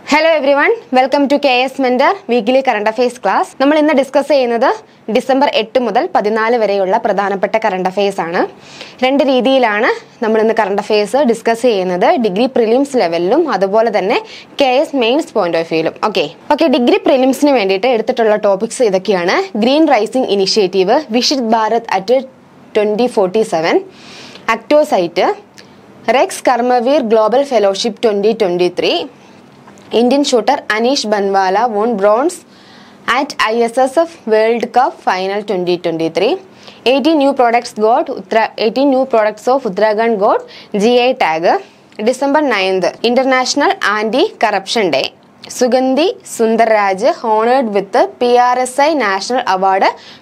Hello everyone welcome to K S mentor weekly current affairs class നമ്മൾ ഇന്ന് discuss ചെയ്യുന്നത് December എട്ട് മുതൽ പതിനാല് വരെയുള്ള പ്രധാനപ്പെട്ട കറണ്ട് അഫയേഴ്സ് ആണ് രണ്ട് രീതിയിലാണ് നമ്മൾ ഇന്ന് കറണ്ട് അഫയേഴ്സ് ഡിസ്കസ് ചെയ്യുന്നത് ഡിഗ്രി പ്രിലിംസ് ലെവലിലും അതുപോലെ തന്നെ K S mains point of വ്യൂലും ഓക്കെ ഓക്കെ ഡിഗ്രി പ്രിലിംസിന് വേണ്ടിയിട്ട് എടുത്തിട്ടുള്ള ടോപ്പിക്സ് ഇതൊക്കെയാണ് green rising initiative Viksit Bharat at twenty forty seven Actocyte Rex Karmaveer global fellowship twenty twenty three Indian shooter Anish Banwala won bronze at ISSF World Cup Final 2023. 18 new products got Uttara, 18 new products of Uttarakhand got GI tag. December 9th, International Anti-Corruption Day. Sugandhi Sundarraj honored with the PRSI National Award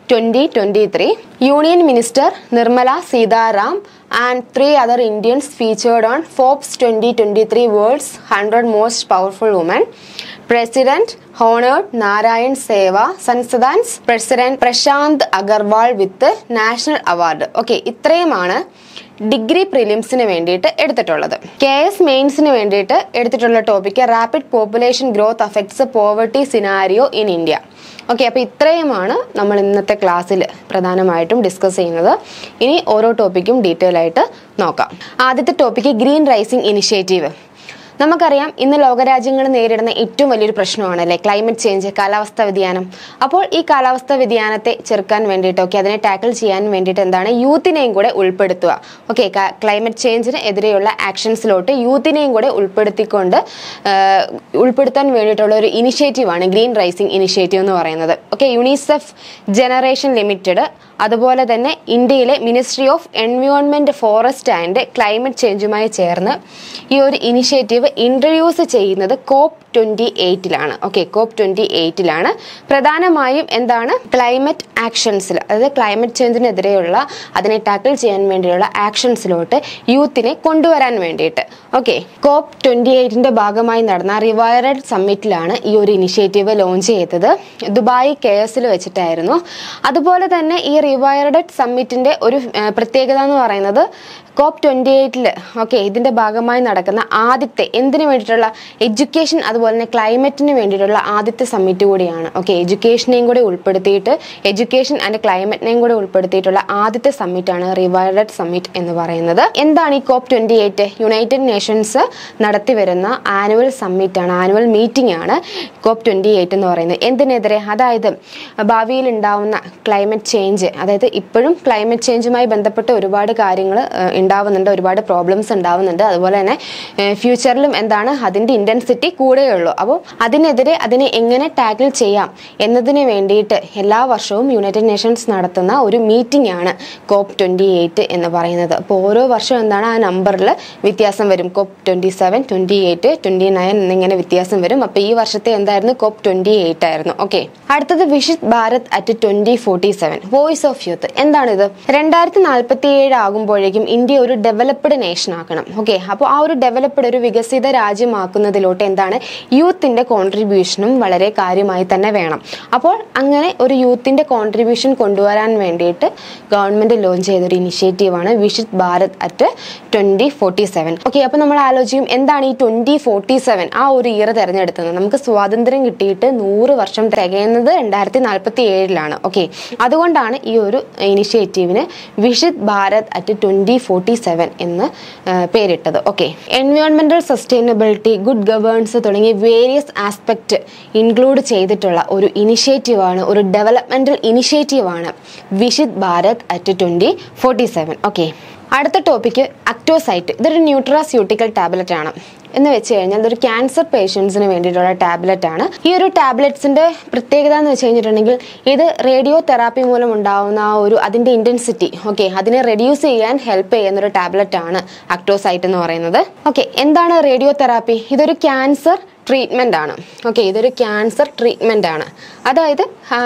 2023. Union Minister Nirmala Sitharam and three other Indians featured on Forbes 2023 World's 100 Most Powerful Women. President honored Narayan Seva, Sansadans President Prashant Agarwal with the National Award. Okay ഇത്രയുമാണ് degree പ്രിലിംസിന് വേണ്ടിയിട്ട് എടുത്തിട്ടുള്ളത് K S മെയിൻസിന് വേണ്ടിയിട്ട് എടുത്തിട്ടുള്ള topic rapid population growth affects poverty scenario in India okay അപ്പോൾ ഇത്രയുമാണ് നമ്മൾ ഇന്നത്തെ ക്ലാസ്സിൽ പ്രധാനമായിട്ടും ഡിസ്കസ് ചെയ്യുന്നത് ഇനി ഓരോ ടോപ്പിക്കും ഡീറ്റെയിൽ ആയിട്ട് നോക്കാം ആദ്യത്തെ ടോപ്പിക്ക് ഗ്രീൻ റൈസിംഗ് ഇനിഷ്യേറ്റീവ് നമുക്കറിയാം ഇന്ന് ലോകരാജ്യങ്ങൾ നേരിടുന്ന ഏറ്റവും വലിയൊരു പ്രശ്നമാണ് അല്ലേ ക്ലൈമറ്റ് ചേഞ്ച് കാലാവസ്ഥാ വ്യതിയാനം അപ്പോൾ ഈ കാലാവസ്ഥാ വ്യതിയാനത്തെ ചെറുക്കാൻ വേണ്ടിയിട്ടൊക്കെ അതിനെ ടാക്കിൾ ചെയ്യാൻ വേണ്ടിയിട്ട് എന്താണ് യൂത്തിനെയും കൂടെ ഉൾപ്പെടുത്തുക ഓക്കെ ക്ലൈമറ്റ് ചേഞ്ചിന് എതിരെയുള്ള ആക്ഷൻസിലോട്ട് യൂത്തിനെയും കൂടെ ഉൾപ്പെടുത്തിക്കൊണ്ട് ആഹ്, ഉൾപ്പെടുത്താൻ വേണ്ടിയിട്ടുള്ള ഒരു ഇനിഷ്യേറ്റീവാണ് ഗ്രീൻ റൈസിംഗ് ഇനിഷ്യേറ്റീവ് എന്ന് പറയുന്നത് ഓക്കെ യുണിസെഫ് ജനറേഷൻ ലിമിറ്റഡ് അതുപോലെ തന്നെ ഇന്ത്യയിലെ ministry of environment forest and climate ചേഞ്ചുമായി ചേർന്ന് ഈ ഒരു ഇനിഷ്യേറ്റീവ് ഇൻട്രൊഡ്യൂസ് ചെയ്യുന്നത് കോപ്പ് ട്വന്റി എയ്റ്റിലാണ് ഓക്കെ കോപ്പ് ട്വന്റി എയ്റ്റിലാണ് പ്രധാനമായും എന്താണ് ക്ലൈമറ്റ് ആക്ഷൻസിൽ അതായത് ക്ലൈമറ്റ് ചേഞ്ചിനെതിരെയുള്ള അതിനെ ടാക്കിൾ ചെയ്യാൻ വേണ്ടിയുള്ള ആക്ഷൻസിലോട്ട് യൂത്തിനെ കൊണ്ടുവരാൻ വേണ്ടിയിട്ട് ഓക്കെ കോപ്പ് ട്വന്റി എയ്റ്റിന്റെ ഭാഗമായി നടന്ന റിവൈറഡ് സമ്മിറ്റിലാണ് ഈ ഒരു ഇനിഷ്യേറ്റീവ് ലോഞ്ച് ചെയ്തത് ദുബായ് കെ എസിൽ വെച്ചിട്ടായിരുന്നു അതുപോലെ തന്നെ ഈ റിവൈറഡ് സമ്മിറ്റിന്റെ ഒരു ആ, പ്രത്യേകത എന്ന് പറയുന്നത് കോപ്പ് ട്വന്റി എയ്റ്റിൽ ഓക്കെ ഇതിന്റെ ഭാഗമായി നടക്കുന്ന ആദ്യത്തെ എന്തിനു വേണ്ടിയിട്ടുള്ള എഡ്യൂക്കേഷൻ അതുപോലെ തന്നെ ക്ലൈമറ്റിന് വേണ്ടിയിട്ടുള്ള ആദ്യത്തെ സമ്മിറ്റ് കൂടിയാണ് ഓക്കെ എഡ്യൂക്കേഷനെയും കൂടെ ഉൾപ്പെടുത്തിയിട്ട് എഡ്യൂക്കേഷൻ ആൻഡ് ക്ലൈമറ്റിനെയും കൂടെ ഉൾപ്പെടുത്തിയിട്ടുള്ള ആദ്യത്തെ സമ്മിറ്റാണ് റിവൈറഡ് സമ്മിറ്റ് എന്ന് പറയുന്നത് എന്താണ് ഈ COP twenty eight United Nations നടത്തി വരുന്ന ആനുവൽ സമ്മിറ്റ് ആണ് ആനുവൽ മീറ്റിംഗ് ആണ് കോപ്പ് ട്വന്റി എയ്റ്റ് എന്ന് പറയുന്നത് എന്തിനെതിരെ അതായത് ഭാവിയിൽ ഉണ്ടാവുന്ന ക്ലൈമറ്റ് ചേഞ്ച് അതായത് ഇപ്പോഴും ക്ലൈമറ്റ് ചേഞ്ചുമായി ബന്ധപ്പെട്ട് ഒരുപാട് കാര്യങ്ങൾ ഉണ്ടാവുന്നുണ്ട് ഒരുപാട് പ്രോബ്ലംസ് ഉണ്ടാവുന്നുണ്ട് അതുപോലെ തന്നെ ഫ്യൂച്ചറിലും എന്താണ് അതിൻ്റെ ഇൻറ്റൻസിറ്റി കൂടെയുള്ളൂ അപ്പോൾ അതിനെതിരെ അതിനെ എങ്ങനെ ടാക്കിൾ ചെയ്യാം എന്നതിന് വേണ്ടിയിട്ട് എല്ലാ വർഷവും യുണൈറ്റഡ് നേഷൻസ് നടത്തുന്ന ഒരു മീറ്റിംഗ് ആണ് കോപ്പ് ട്വൻറ്റി എയ്റ്റ് എന്ന് പറയുന്നത് അപ്പോൾ ഓരോ വർഷവും എന്താണ് ആ നമ്പറിൽ വ്യത്യാസം വരും COP twenty seven twenty eight twenty nine എന്നിങ്ങനെ വ്യത്യാസം വരും അപ്പോൾ ഈ വർഷത്തെ എന്തായിരുന്നു കോപ്പ് ട്വൻറ്റി എയ്റ്റ് ആയിരുന്നു ഓക്കെ അടുത്തത് Viksit Bharat at twenty forty seven voice of youth എന്താണിത് രണ്ടായിരത്തി നാൽപ്പത്തി ഏഴ് ആകുമ്പോഴേക്കും ഇന്ത്യ ഒരു ഡെവലപ്ഡ് നേഷൻ ആക്കണം ഓക്കെ അപ്പോൾ ആ ഒരു ഡെവലപ്ഡ് ഒരു വികസിത രാജ്യമാക്കുന്നതിലോട്ട് എന്താണ് യൂത്തിന്റെ കോൺട്രിബ്യൂഷനും വളരെ കാര്യമായി തന്നെ വേണം അപ്പോൾ അങ്ങനെ ഒരു യൂത്തിന്റെ കോൺട്രിബ്യൂഷൻ കൊണ്ടുവരാൻ വേണ്ടിയിട്ട് ഗവൺമെന്റ് ലോഞ്ച് ചെയ്ത ഒരു ഇനിഷ്യേറ്റീവാണ് Viksit Bharat at twenty forty seven okay അപ്പോൾ നമ്മൾ ആലോചിക്കും എന്താണ് ഈ ട്വന്റി ഫോർട്ടി സെവൻ ആ ഒരു ഇയർ തിരഞ്ഞെടുത്തത് നമുക്ക് സ്വാതന്ത്ര്യം കിട്ടിയിട്ട് നൂറ് വർഷം തികയുന്നത് രണ്ടായിരത്തി നാൽപ്പത്തി ഏഴിലാണ് ഓക്കെ അതുകൊണ്ടാണ് ഈ ഒരു ഇനിഷ്യേറ്റീവിന് Viksit Bharat at twenty forty seven എന്ന് ആ, പേരിട്ടത് ഓക്കെ എൻവയോൺമെന്റൽ സസ്റ്റൈനബിലിറ്റി ഗുഡ് ഗവേൺസ് തുടങ്ങിയ വേരിയസ് ആസ്പെക്ട് ഇൻക്ലൂഡ് ചെയ്തിട്ടുള്ള ഒരു ഇനിഷ്യേറ്റീവാണ് ഒരു ഡെവലപ്മെന്റൽ ഇനിഷ്യേറ്റീവാണ് Viksit Bharat at twenty forty seven okay അടുത്ത ടോപ്പിക്ക് അക്ടോസൈറ്റ് ഇതൊരു ന്യൂട്രാസ്യൂട്ടിക്കൽ ടാബ്ലറ്റ് ആണ് എന്ന് വെച്ച് കഴിഞ്ഞാൽ ഇതൊരു ക്യാൻസർ പേഷ്യൻസിന് വേണ്ടിയിട്ടുള്ള ടാബ്ലറ്റ് ആണ് ഈ ഒരു ടാബ്ലറ്റ്സിന്റെ പ്രത്യേകത എന്ന് വെച്ച് കഴിഞ്ഞിട്ടുണ്ടെങ്കിൽ ഇത് റേഡിയോ തെറാപ്പി മൂലം ഉണ്ടാവുന്ന ആ ഒരു അതിന്റെ ഇന്റൻസിറ്റി ഓക്കെ അതിനെ റെഡ്യൂസ് ചെയ്യാൻ ഹെൽപ്പ് ചെയ്യുന്ന ഒരു ടാബ്ലറ്റ് ആണ് അക്ടോസൈറ്റ് എന്ന് പറയുന്നത് ഓക്കെ എന്താണ് റേഡിയോ തെറാപ്പി ഇതൊരു ക്യാൻസർ ട്രീറ്റ്മെന്റ് ആണ് ഓക്കെ ഇതൊരു ക്യാൻസർ ട്രീറ്റ്മെന്റ് ആണ് അതായത്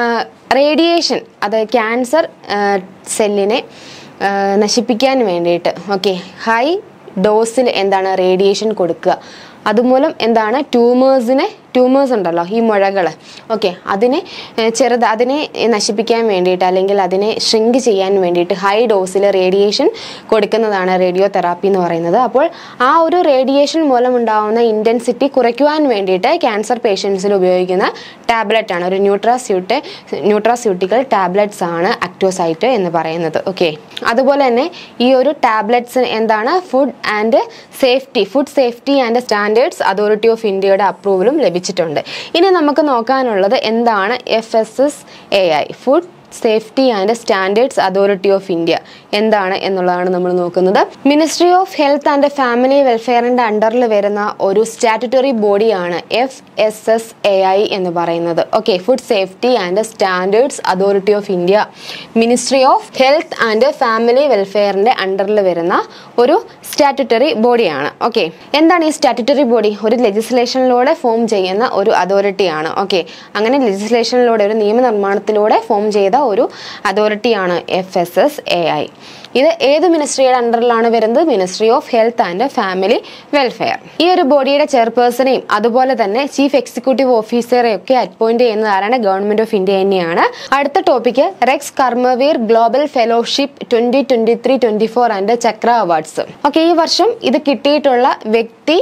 റേഡിയേഷൻ അതായത് ക്യാൻസർ സെല്ലിനെ നശിപ്പിക്കാൻ വേണ്ടിയിട്ട് ഓക്കെ ഹൈ ഡോസിൽ എന്താണ് റേഡിയേഷൻ കൊടുക്കുക അതുമൂലം എന്താണ് ട്യൂമേഴ്സിനെ ട്യൂമേഴ്സ് ഉണ്ടല്ലോ ഈ മുഴകൾ ഓക്കെ അതിനെ ഏഹ്, ചെറുത് അതിനെ നശിപ്പിക്കാൻ വേണ്ടിയിട്ട് അല്ലെങ്കിൽ അതിനെ ഷ്രിങ്ക് ചെയ്യാൻ വേണ്ടിയിട്ട് ഹൈ ഡോസിൽ റേഡിയേഷൻ കൊടുക്കുന്നതാണ് റേഡിയോ തെറാപ്പി എന്ന് പറയുന്നത് അപ്പോൾ ആ ഒരു റേഡിയേഷൻ മൂലം ഉണ്ടാവുന്ന ഇൻറ്റൻസിറ്റി കുറയ്ക്കുവാൻ വേണ്ടിയിട്ട് ക്യാൻസർ പേഷ്യൻസിൽ ഉപയോഗിക്കുന്ന ടാബ്ലറ്റ് ആണ് ഒരു ന്യൂട്രാസ്യൂട്ട് ന്യൂട്രാസ്യൂട്ടിക്കൽ ടാബ്ലറ്റ്സ് ആണ് അക്ടോസൈറ്റ് എന്ന് പറയുന്നത് ഓക്കെ അതുപോലെ തന്നെ ഈ ഒരു ടാബ്ലറ്റ്സ് എന്താണ് food and safety food safety and standards authority of ഇന്ത്യയുടെ അപ്രൂവലും ലഭിച്ചിട്ടുണ്ട് ഇനി നമുക്ക് നോക്കാനുള്ളത് എന്താണ് F S S A I food safety and standards authority of India എന്താണ് എന്നുള്ളതാണ് നമ്മൾ നോക്കുന്നത് ministry of health and family വെൽഫെയറിന്റെ അണ്ടറിൽ വരുന്ന ഒരു സ്റ്റാറ്റുറ്ററി ബോഡിയാണ് F S S A I എന്ന് പറയുന്നത് okay food safety and standards authority of India ministry of health and family വെൽഫെയറിന്റെ അണ്ടറിൽ വരുന്ന ഒരു സ്റ്റാറ്റുറ്ററി ബോഡിയാണ് ഓക്കെ എന്താണ് ഈ സ്റ്റാറ്റുറ്ററി ബോഡി ഒരു ലെജിസ്ലേഷനിലൂടെ ഫോം ചെയ്യുന്ന ഒരു അതോറിറ്റിയാണ് ഓക്കെ അങ്ങനെ ലെജിസ്ലേഷനിലൂടെ ഒരു നിയമനിർമ്മാണത്തിലൂടെ ഫോം ചെയ്ത ഒരു അതോറിറ്റിയാണ് F S S A I ഇത് ഏത് മിനിസ്ട്രിയുടെ അണ്ടറിലാണ് വരുന്നത് ministry of health and family welfare ഈ ഒരു ബോഡിയുടെ ചെയർപേഴ്സണെയും അതുപോലെ തന്നെ ചീഫ് എക്സിക്യൂട്ടീവ് ഓഫീസറെ ഒക്കെ അപ്പോയിന്റ് ചെയ്യുന്നത് ആരാണ് ഗവൺമെന്റ് ഓഫ് ഇന്ത്യ തന്നെയാണ് അടുത്ത topic Rex Karmaveer global fellowship twenty twenty three twenty four and Chakra awards okay ഈ വർഷം ഇത് കിട്ടിയിട്ടുള്ള വ്യക്തി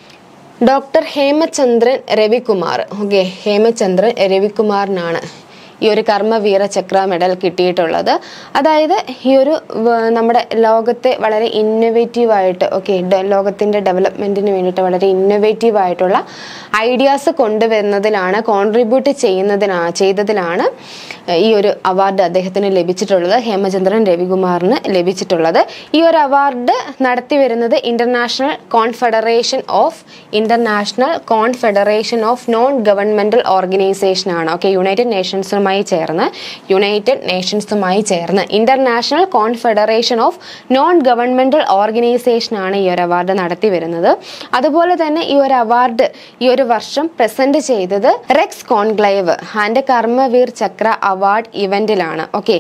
ഡോക്ടർ ഹേമചന്ദ്രൻ രവികുമാർ ഓക്കെ ഹേമചന്ദ്രൻ രവികുമാറിനാണ് ഈ ഒരു കർമ്മവീര ചക്ര മെഡൽ കിട്ടിയിട്ടുള്ളത് അതായത് ഈ ഒരു വ- നമ്മുടെ ലോകത്തെ വളരെ ഇന്നൊവേറ്റീവ് ആയിട്ട് ഓക്കെ ലോകത്തിൻ്റെ ഡെവലപ്മെൻറ്റിന് വേണ്ടിയിട്ട് വളരെ ഇന്നൊവേറ്റീവ് ആയിട്ടുള്ള ഐഡിയാസ് കൊണ്ടുവരുന്നതിലാണ് കോൺട്രിബ്യൂട്ട് ചെയ്യുന്നതിനാ ചെയ്തതിലാണ് ഈ ഒരു അവാർഡ് അദ്ദേഹത്തിന് ലഭിച്ചിട്ടുള്ളത് ഹേമചന്ദ്രൻ രവികുമാറിന് ലഭിച്ചിട്ടുള്ളത് ഈ ഒരു അവാർഡ് നടത്തി വരുന്നത് international confederation of international confederation of non governmental organisation ആണ് ഓക്കെ യുണൈറ്റഡ് നേഷൻസുമായി ചേർന്ന് യുണൈറ്റഡ് നേഷൻസുമായി ചേർന്ന് international confederation of non governmental organisation ആണ് ഈ ഒരു അവാർഡ് നടത്തി വരുന്നത് അതുപോലെ തന്നെ ഈ ഒരു അവാർഡ് ഈ ഒരു വർഷം പ്രസന്റ് ചെയ്തത് Rex conclave and Karmaveer Chakra award ഇവന്റിലാണ് okay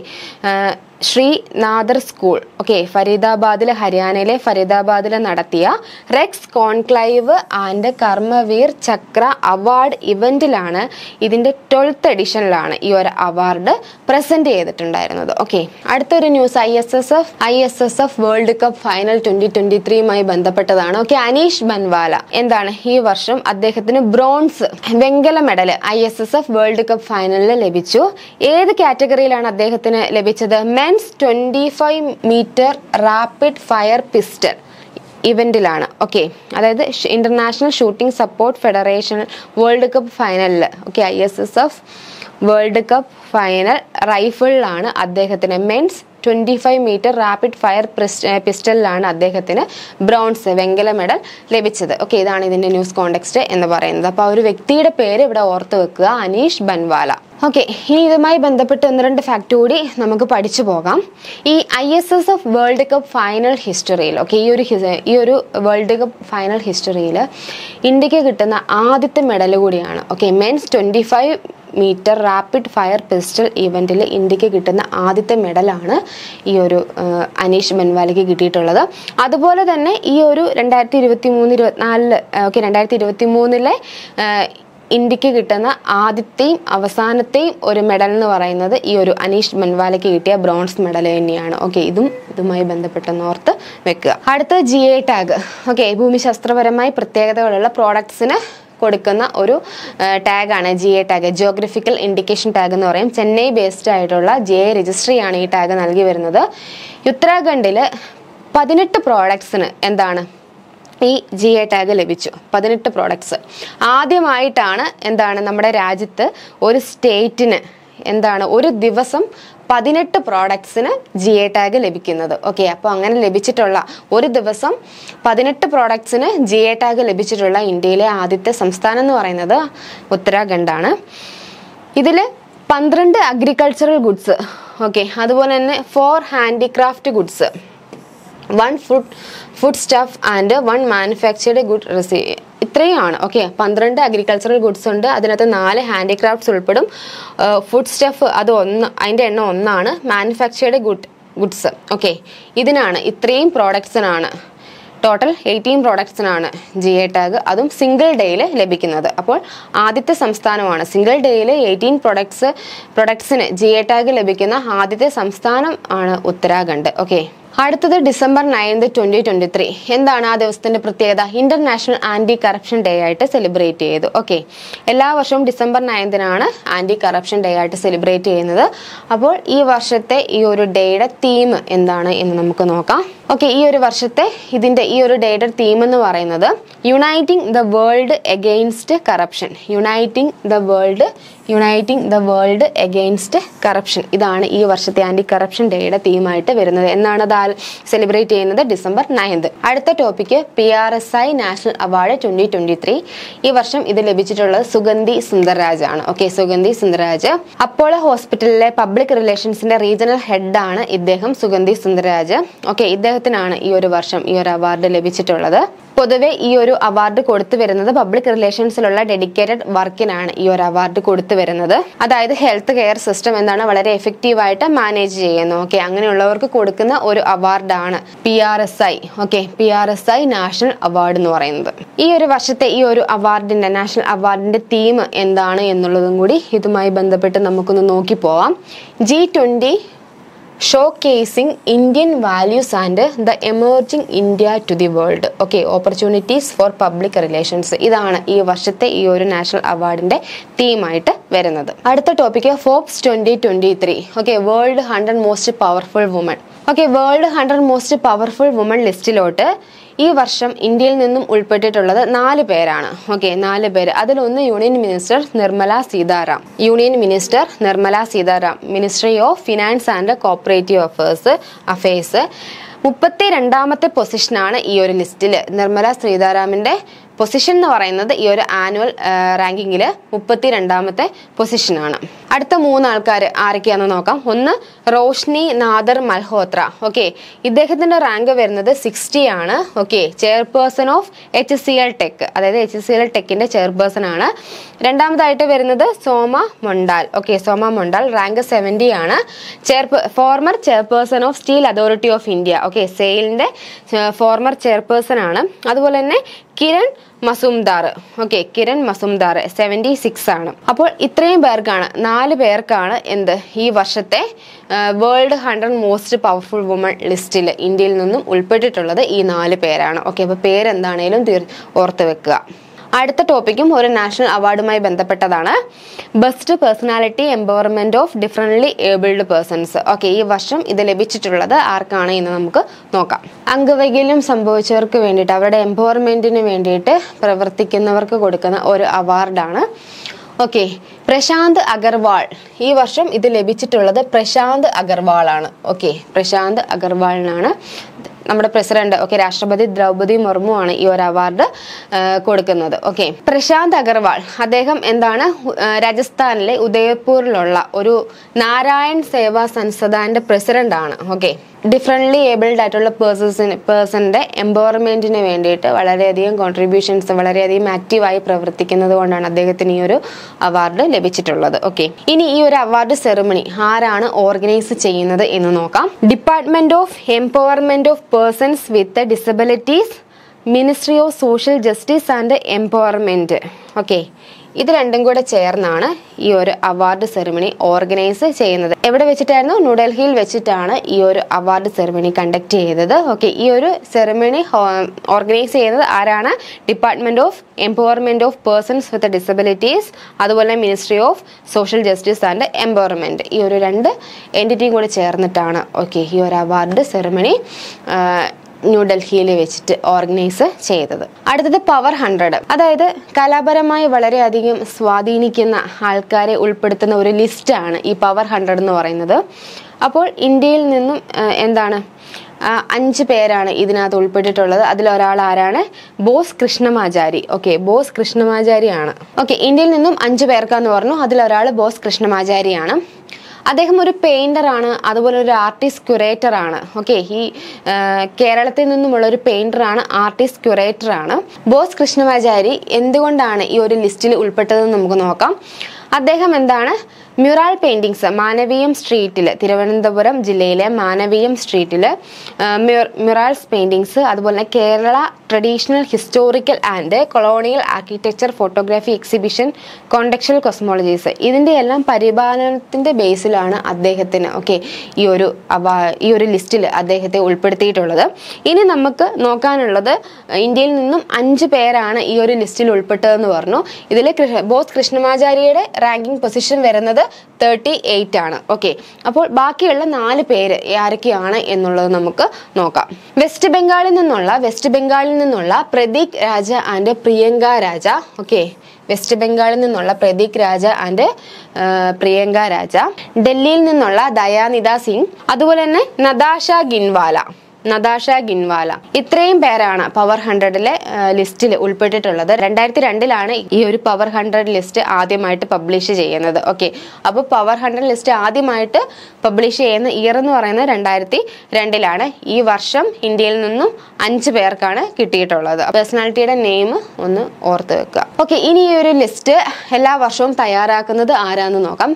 Shri Nadar school okay ഫരീദാബാദിലെ ഹരിയാനയിലെ ഫരീദാബാദിൽ നടത്തിയ Rex conclave and Karmaveer Chakra award ഇവന്റിലാണ് ഇതിന്റെ ട്വൽത്ത് എഡിഷനിലാണ് ഈ ഒരു അവാർഡ് പ്രസന്റ് ചെയ്തിട്ടുണ്ടായിരുന്നത് ഓക്കെ അടുത്തൊരു news I S S F I S S F world cup final twenty twenty ത്രീയുമായി ബന്ധപ്പെട്ടതാണ് ഓക്കെ അനീഷ് ബൻവാല എന്താണ് ഈ വർഷം അദ്ദേഹത്തിന് ബ്രോൺസ് വെങ്കല medal I S S F world cup ഫൈനലിൽ ലഭിച്ചു ഏത് കാറ്റഗറിയിലാണ് അദ്ദേഹത്തിന് ലഭിച്ചത് men's twenty five metre rapid fire pistol ഇവന്റിലാണ് ഓക്കെ അതായത് international shooting support federation world cup ഫൈനലിൽ okay I S S F world cup final റൈഫിളിലാണ് അദ്ദേഹത്തിന് men's twenty five metre rapid fire പിസ്റ്റലിലാണ് അദ്ദേഹത്തിന് ബ്രോൺസ് വെങ്കല മെഡൽ ലഭിച്ചത് ഓക്കെ ഇതാണ് ഇതിന്റെ ന്യൂസ് കോണ്ടെക്സ്റ്റ് എന്ന് പറയുന്നത് അപ്പോൾ ആ ഒരു വ്യക്തിയുടെ പേര് ഇവിടെ ഓർത്ത് വെക്കുക അനീഷ് ബൻവാല ഓക്കെ ഇനി ഇതുമായി ബന്ധപ്പെട്ട് ഒന്ന് രണ്ട് ഫാക്ട് കൂടി നമുക്ക് പഠിച്ചു പോകാം ഈ I S S F world cup final ഹിസ്റ്ററിയിൽ ഓക്കെ ഈ ഒരു ഹി- ഈ ഒരു വേൾഡ് കപ്പ് ഫൈനൽ ഹിസ്റ്ററിയിൽ ഇന്ത്യക്ക് കിട്ടുന്ന ആദ്യത്തെ മെഡൽ കൂടിയാണ് okay men's twenty five metre rapid fire pistol ഇവൻറ്റിൽ ഇന്ത്യക്ക് കിട്ടുന്ന ആദ്യത്തെ മെഡലാണ് ഈ ഒരു ആ, അനീഷ് ബൻവാലിക്ക് കിട്ടിയിട്ടുള്ളത് അതുപോലെ തന്നെ ഈ ഒരു രണ്ടായിരത്തി ഇരുപത്തി മൂന്ന് ഇരുപത്തിനാലില് ഓക്കെ രണ്ടായിരത്തി ഇരുപത്തി മൂന്നിലെ ഇന്ത്യക്ക് കിട്ടുന്ന ആദ്യത്തെയും അവസാനത്തെയും ഒരു മെഡൽ എന്ന് പറയുന്നത് ഈ ഒരു അനീഷ് ബൻവാലയ്ക്ക് കിട്ടിയ ബ്രോൺസ് മെഡൽ തന്നെയാണ് ഓക്കെ ഇതും ഇതുമായി ബന്ധപ്പെട്ടെന്ന് ഓർത്ത് വെക്കുക അടുത്ത ജി എ ടാഗ് ഓക്കെ ഭൂമിശാസ്ത്രപരമായി പ്രത്യേകതകളുള്ള പ്രോഡക്ട്സിന് കൊടുക്കുന്ന ഒരു ടാഗാണ് G A tag geographical indication tag എന്ന് പറയും ചെന്നൈ ബേസ്ഡ് ആയിട്ടുള്ള ജി എ രജിസ്ട്രിയാണ് ഈ ടാഗ് നൽകി വരുന്നത് ഉത്തരാഖണ്ഡിൽ പതിനെട്ട് പ്രോഡക്ട്സിന് എന്താണ് ഈ ജി എ ടാഗ് ലഭിച്ചു പതിനെട്ട് പ്രോഡക്ട്സ് ആദ്യമായിട്ടാണ് എന്താണ് നമ്മുടെ രാജ്യത്ത് ഒരു സ്റ്റേറ്റിന് എന്താണ് ഒരു ദിവസം പതിനെട്ട് പ്രോഡക്ട്സിന് ജി എ ടാഗ് ലഭിക്കുന്നത് ഓക്കെ അപ്പോൾ അങ്ങനെ ലഭിച്ചിട്ടുള്ള ഒരു ദിവസം പതിനെട്ട് പ്രോഡക്ട്സിന് ജി എ ടാഗ് ലഭിച്ചിട്ടുള്ള ഇന്ത്യയിലെ ആദ്യത്തെ സംസ്ഥാനം എന്ന് പറയുന്നത് ഉത്തരാഖണ്ഡാണ് ഇതിൽ പന്ത്രണ്ട് അഗ്രികൾച്ചറൽ ഗുഡ്സ് ഓക്കെ അതുപോലെ തന്നെ four handicraft goods one food food stuff and one manufactured good റെസി ഇത്രയുമാണ് ഓക്കെ പന്ത്രണ്ട് അഗ്രികൾച്ചറൽ ഗുഡ്സ് ഉണ്ട് അതിനകത്ത് നാല് ഹാൻഡിക്രാഫ്റ്റ്സ് ഉൾപ്പെടും ഫുഡ് സ്റ്റഫ് അത് ഒന്ന് അതിൻ്റെ എണ്ണം ഒന്നാണ് മാനുഫാക്ചേർഡ് ഗുഡ് ഗുഡ്സ് ഓക്കെ ഇതിനാണ് ഇത്രയും പ്രോഡക്ട്സിനാണ് ടോട്ടൽ എയ്റ്റീൻ പ്രോഡക്ട്സിനാണ് ജി ഐ ടാഗ് അതും സിംഗിൾ ഡേയിൽ ലഭിക്കുന്നത് അപ്പോൾ ആദ്യത്തെ സംസ്ഥാനമാണ് സിംഗിൾ ഡേയിൽ എയ്റ്റീൻ പ്രൊഡക്ട്സ് പ്രൊഡക്ട്സിന് ജി ഐ ടാഗ് ലഭിക്കുന്ന ആദ്യത്തെ സംസ്ഥാനം ആണ് ഉത്തരാഖണ്ഡ് ഓക്കെ അടുത്തത് December ninth twenty twenty three എന്താണ് ആ ദിവസത്തിന്റെ പ്രത്യേകത ഇന്റർനാഷണൽ ആന്റി കറപ്ഷൻ ഡേ ആയിട്ട് സെലിബ്രേറ്റ് ചെയ്തു ഓക്കെ എല്ലാ വർഷവും ഡിസംബർ നയൻതിനാണ് ആന്റി കറപ്ഷൻ ഡേ ആയിട്ട് സെലിബ്രേറ്റ് ചെയ്യുന്നത് അപ്പോൾ ഈ വർഷത്തെ ഈ ഒരു ഡേയുടെ തീം എന്താണ് എന്ന് നമുക്ക് നോക്കാം ഓക്കെ ഈ ഒരു വർഷത്തെ ഇതിന്റെ ഈ ഒരു ഡേയുടെ തീം എന്ന് പറയുന്നത് uniting the world against corruption uniting the world uniting the world against corruption ഇതാണ് ഈ വർഷത്തെ ആന്റി കറപ്ഷൻ ഡേയുടെ തീമായിട്ട് വരുന്നത് എന്നാണ് അത് സെലിബ്രേറ്റ് ചെയ്യുന്നത് ഡിസംബർ നയൻത് അടുത്ത topic P R S I national award twenty twenty three ഈ വർഷം ഇത് ലഭിച്ചിട്ടുള്ളത് സുഗന്ധി സുന്ദർരാജ് ആണ് ഓക്കെ സുഗന്ധി സുന്ദർരാജ് അപ്പോളോ ഹോസ്പിറ്റലിലെ പബ്ലിക് റിലേഷൻസിന്റെ റീജിയണൽ ഹെഡ് ആണ് ഇദ്ദേഹം സുഗന്ധി സുന്ദർരാജ് ഓക്കെ ഇദ്ദേഹത്തിനാണ് ഈ ഒരു വർഷം ഈ ഒരു അവാർഡ് ലഭിച്ചിട്ടുള്ളത് പൊതുവെ ഈ ഒരു അവാർഡ് കൊടുത്തു വരുന്നത് പബ്ലിക് റിലേഷൻസിലുള്ള ഡെഡിക്കേറ്റഡ് വർക്കിനാണ് ഈ ഒരു അവാർഡ് കൊടുത്തു വരുന്നത് അതായത് ഹെൽത്ത് കെയർ സിസ്റ്റം എന്താണ് വളരെ എഫക്റ്റീവായിട്ട് മാനേജ് ചെയ്യുന്നു ഓക്കെ അങ്ങനെയുള്ളവർക്ക് കൊടുക്കുന്ന ഒരു അവാർഡാണ് P R S I okay P R S I national award എന്ന് പറയുന്നത് ഈ ഒരു വർഷത്തെ ഈ ഒരു അവാർഡിന്റെ നാഷണൽ അവാർഡിന്റെ തീം എന്താണ് എന്നുള്ളതും കൂടി ഇതുമായി ബന്ധപ്പെട്ട് നമുക്കൊന്ന് നോക്കി പോവാം G twenty showcasing Indian values and the emerging India to the world okay opportunities for public relations ഇതാണ് ഈ വർഷത്തെ ഈ ഒരു നാഷണൽ അവാർഡിന്റെ തീമായിട്ട് വരുന്നത് അടുത്ത topic Forbes twenty twenty three okay world hundred most powerful woman okay world hundred most powerful woman ലിസ്റ്റിലോട്ട് ഈ വർഷം ഇന്ത്യയിൽ നിന്നും ഉൾപ്പെട്ടിട്ടുള്ളത് നാല് പേരാണ് ഓക്കെ നാല് പേര് അതിലൊന്ന് union minister Nirmala Sitharam union minister Nirmala Sitharam ministry of finance and cooperative affairs affairs മുപ്പത്തി രണ്ടാമത്തെ പൊസിഷനാണ് ഈ ഒരു ലിസ്റ്റിൽ നിർമ്മല സീതാരാമിന്റെ പൊസിഷൻ എന്ന് പറയുന്നത് ഈ ഒരു ആനുവൽ റാങ്കിങ്ങിൽ മുപ്പത്തി രണ്ടാമത്തെ പൊസിഷനാണ് അടുത്ത മൂന്ന് ആൾക്കാർ ആരൊക്കെയാണെന്ന് നോക്കാം ഒന്ന് റോഷ്നി നാദർ മൽഹോത്ര ഓക്കെ ഇദ്ദേഹത്തിന്റെ റാങ്ക് വരുന്നത് സിക്സ്റ്റി ആണ് okay chairperson of H C L tech അതായത് എച്ച് സി എൽ ടെക്കിന്റെ ചെയർപേഴ്സൺ ആണ് രണ്ടാമതായിട്ട് വരുന്നത് Soma Mondal okay Soma Mondal rank seventy ആണ് chair former chairperson of steel authority of India okay സെയിലിന്റെ ഫോർമർ ചെയർപേഴ്സൺ ആണ് അതുപോലെ തന്നെ Kiran Mazumdar okay Kiran Mazumdar seventy six ആണ് അപ്പോൾ ഇത്രയും പേർക്കാണ് നാല് പേർക്കാണ് എന്ത് ഈ വർഷത്തെ world hundred most powerful woman ലിസ്റ്റിൽ ഇന്ത്യയിൽ നിന്നും ഉൾപ്പെട്ടിട്ടുള്ളത് ഈ നാല് പേരാണ് ഓക്കെ അപ്പോൾ പേരെന്താണേലും തീർ ഓർത്ത് വെക്കുക അടുത്ത ടോപ്പിക്കും ഒരു നാഷണൽ അവാർഡുമായി ബന്ധപ്പെട്ടതാണ് best personality empowerment of differently abled persons okay ഈ വർഷം ഇത് ലഭിച്ചിട്ടുള്ളത് ആർക്കാണ് എന്ന് നമുക്ക് നോക്കാം അംഗവൈകല്യം സംഭവിച്ചവർക്ക് വേണ്ടിയിട്ട് അവരുടെ എംപവർമെന്റിന് വേണ്ടിയിട്ട് പ്രവർത്തിക്കുന്നവർക്ക് കൊടുക്കുന്ന ഒരു അവാർഡാണ് ഓക്കെ പ്രശാന്ത് അഗർവാൾ ഈ വർഷം ഇത് ലഭിച്ചിട്ടുള്ളത് പ്രശാന്ത് അഗർവാൾ ആണ് ഓക്കെ പ്രശാന്ത് അഗർവാളിനാണ് നമ്മുടെ പ്രസിഡന്റ് ഓക്കെ രാഷ്ട്രപതി ദ്രൗപദി മുർമു ആണ് ഈ ഒരു അവാർഡ് കൊടുക്കുന്നത് ഓക്കെ പ്രശാന്ത് അഗർവാൾ അദ്ദേഹം എന്താണ് ആ, രാജസ്ഥാനിലെ ഉദയപൂരിലുള്ള ഒരു നാരായൺ സേവാ സൻസദാന്റെ പ്രസിഡന്റ് ആണ് ഓക്കെ ഡിഫറെൻ്റ്ലി ഏബിൾഡ് ആയിട്ടുള്ള പേഴ്സൺസിന് പേഴ്സണിന്റെ എംപവർമെന്റിന് വേണ്ടിയിട്ട് വളരെയധികം കോൺട്രിബ്യൂഷൻസ് വളരെയധികം ആക്റ്റീവായി പ്രവർത്തിക്കുന്നത് കൊണ്ടാണ് അദ്ദേഹത്തിന് ഈ ഒരു അവാർഡ് ലഭിച്ചിട്ടുള്ളത് ഓക്കെ ഇനി ഈ ഒരു അവാർഡ് സെറിമണി ആരാണ് ഓർഗനൈസ് ചെയ്യുന്നത് എന്ന് നോക്കാം department of empowerment of persons with disabilities ministry of social justice and empowerment okay ഇത് രണ്ടും കൂടെ ചേർന്നാണ് ഈ ഒരു അവാർഡ് സെറിമണി ഓർഗനൈസ് ചെയ്യുന്നത് എവിടെ വെച്ചിട്ടായിരുന്നു ന്യൂഡൽഹിയിൽ വെച്ചിട്ടാണ് ഈ ഒരു അവാർഡ് സെറിമണി കണ്ടക്ട് ചെയ്തത് ഓക്കെ ഈ ഒരു സെറിമണി ഓർഗനൈസ് ചെയ്യുന്നത് ആരാണ് department of empowerment of persons with disabilities അതുപോലെ ministry of social justice and empowerment ഈ ഒരു രണ്ട് എൻറ്റിറ്റിയും കൂടി ചേർന്നിട്ടാണ് ഓക്കെ ഈ ഒരു അവാർഡ് സെറിമണി ന്യൂഡൽഹിയിൽ വെച്ചിട്ട് ഓർഗനൈസ് ചെയ്തത് അടുത്തത് പവർ ഹൺഡ്രഡ് അതായത് കലാപരമായി വളരെയധികം സ്വാധീനിക്കുന്ന ആൾക്കാരെ ഉൾപ്പെടുത്തുന്ന ഒരു ലിസ്റ്റാണ് ഈ പവർ ഹൺഡ്രഡ് എന്ന് പറയുന്നത് അപ്പോൾ ഇന്ത്യയിൽ നിന്നും ആ, എന്താണ് ആ, അഞ്ച് പേരാണ് ഇതിനകത്ത് ഉൾപ്പെട്ടിട്ടുള്ളത് അതിലൊരാൾ ആരാണ് ബോസ് കൃഷ്ണമാചാരി ഓക്കെ ബോസ് കൃഷ്ണമാചാരിയാണ് ഓക്കെ ഇന്ത്യയിൽ നിന്നും അഞ്ച് പേർക്കാന്ന് പറഞ്ഞു അതിലൊരാൾ ബോസ് കൃഷ്ണമാചാരിയാണ് അദ്ദേഹം ഒരു പെയിന്റർ ആണ് അതുപോലെ ഒരു ആർട്ടിസ്റ്റ് ക്യുറേറ്റർ ആണ് ഓക്കെ ഈ ആ, കേരളത്തിൽ നിന്നുമുള്ള ഒരു പെയിന്റർ ആണ് ആർട്ടിസ്റ്റ് ക്യുറേറ്റർ ആണ് ബോസ് കൃഷ്ണമാചാരി എന്തുകൊണ്ടാണ് ഈ ഒരു ലിസ്റ്റിൽ ഉൾപ്പെട്ടതെന്ന് നമുക്ക് നോക്കാം അദ്ദേഹം എന്താണ് മ്യൂറാൾ പെയിന്റിങ്സ് മാനവീയം സ്ട്രീറ്റിൽ തിരുവനന്തപുരം ജില്ലയിലെ മാനവീയം സ്ട്രീറ്റിൽ മ്യൂറാൾസ് പെയിന്റിങ്സ് അതുപോലെ തന്നെ Kerala traditional historical and colonial architecture photography exhibition contextual cosmologies ഇതിൻ്റെ എല്ലാം പരിപാലനത്തിൻ്റെ ബേസിലാണ് അദ്ദേഹത്തിന് ഓക്കെ ഈ ഒരു അവ- ഈ ഒരു ലിസ്റ്റിൽ അദ്ദേഹത്തെ ഉൾപ്പെടുത്തിയിട്ടുള്ളത് ഇനി നമുക്ക് നോക്കാനുള്ളത് ഇന്ത്യയിൽ നിന്നും അഞ്ച് പേരാണ് ഈ ഒരു ലിസ്റ്റിൽ ഉൾപ്പെട്ടതെന്ന് പറഞ്ഞു ഇതിൽ ബോസ് കൃഷ്ണമാചാര്യയുടെ റാങ്കിങ് പൊസിഷൻ വരുന്നത് തേർട്ടി എയ്റ്റ് ആണ് ഓക്കെ അപ്പോൾ ബാക്കിയുള്ള നാല് പേര് ആരൊക്കെയാണ് എന്നുള്ളത് നമുക്ക് നോക്കാം വെസ്റ്റ് ബംഗാളിൽ നിന്നുള്ള വെസ്റ്റ് ബംഗാളിൽ നിന്നുള്ള Prateek Raja and Priyanka Raja okay west ബംഗാളിൽ നിന്നുള്ള പ്രതീക് രാജ ആൻഡ് പ്രിയങ്ക രാജ ഡൽഹിയിൽ നിന്നുള്ള ദയാനിത സിംഗ് അതുപോലെ തന്നെ നദാഷ ഗിൻവാല നദാഷ ഗിൻവാല ഇത്രയും പേരാണ് പവർ ഹൺഡ്രഡിലെ ലിസ്റ്റിൽ ഉൾപ്പെട്ടിട്ടുള്ളത് രണ്ടായിരത്തി രണ്ടിലാണ് ഈ ഒരു പവർ ഹൺഡ്രഡ് ലിസ്റ്റ് ആദ്യമായിട്ട് പബ്ലിഷ് ചെയ്യുന്നത് ഓക്കെ അപ്പോൾ പവർ ഹൺഡ്രഡ് ലിസ്റ്റ് ആദ്യമായിട്ട് പബ്ലിഷ് ചെയ്യുന്ന ഇയർ എന്ന് പറയുന്നത് രണ്ടായിരത്തി രണ്ടിലാണ് ഈ വർഷം ഇന്ത്യയിൽ നിന്നും അഞ്ച് പേർക്കാണ് കിട്ടിയിട്ടുള്ളത് പേഴ്സണാലിറ്റിയുടെ നെയിം ഒന്ന് ഓർത്ത് വെക്കുക ഓക്കെ ഇനി ഈ ഒരു ലിസ്റ്റ് എല്ലാ വർഷവും തയ്യാറാക്കുന്നത് ആരാന്ന് നോക്കാം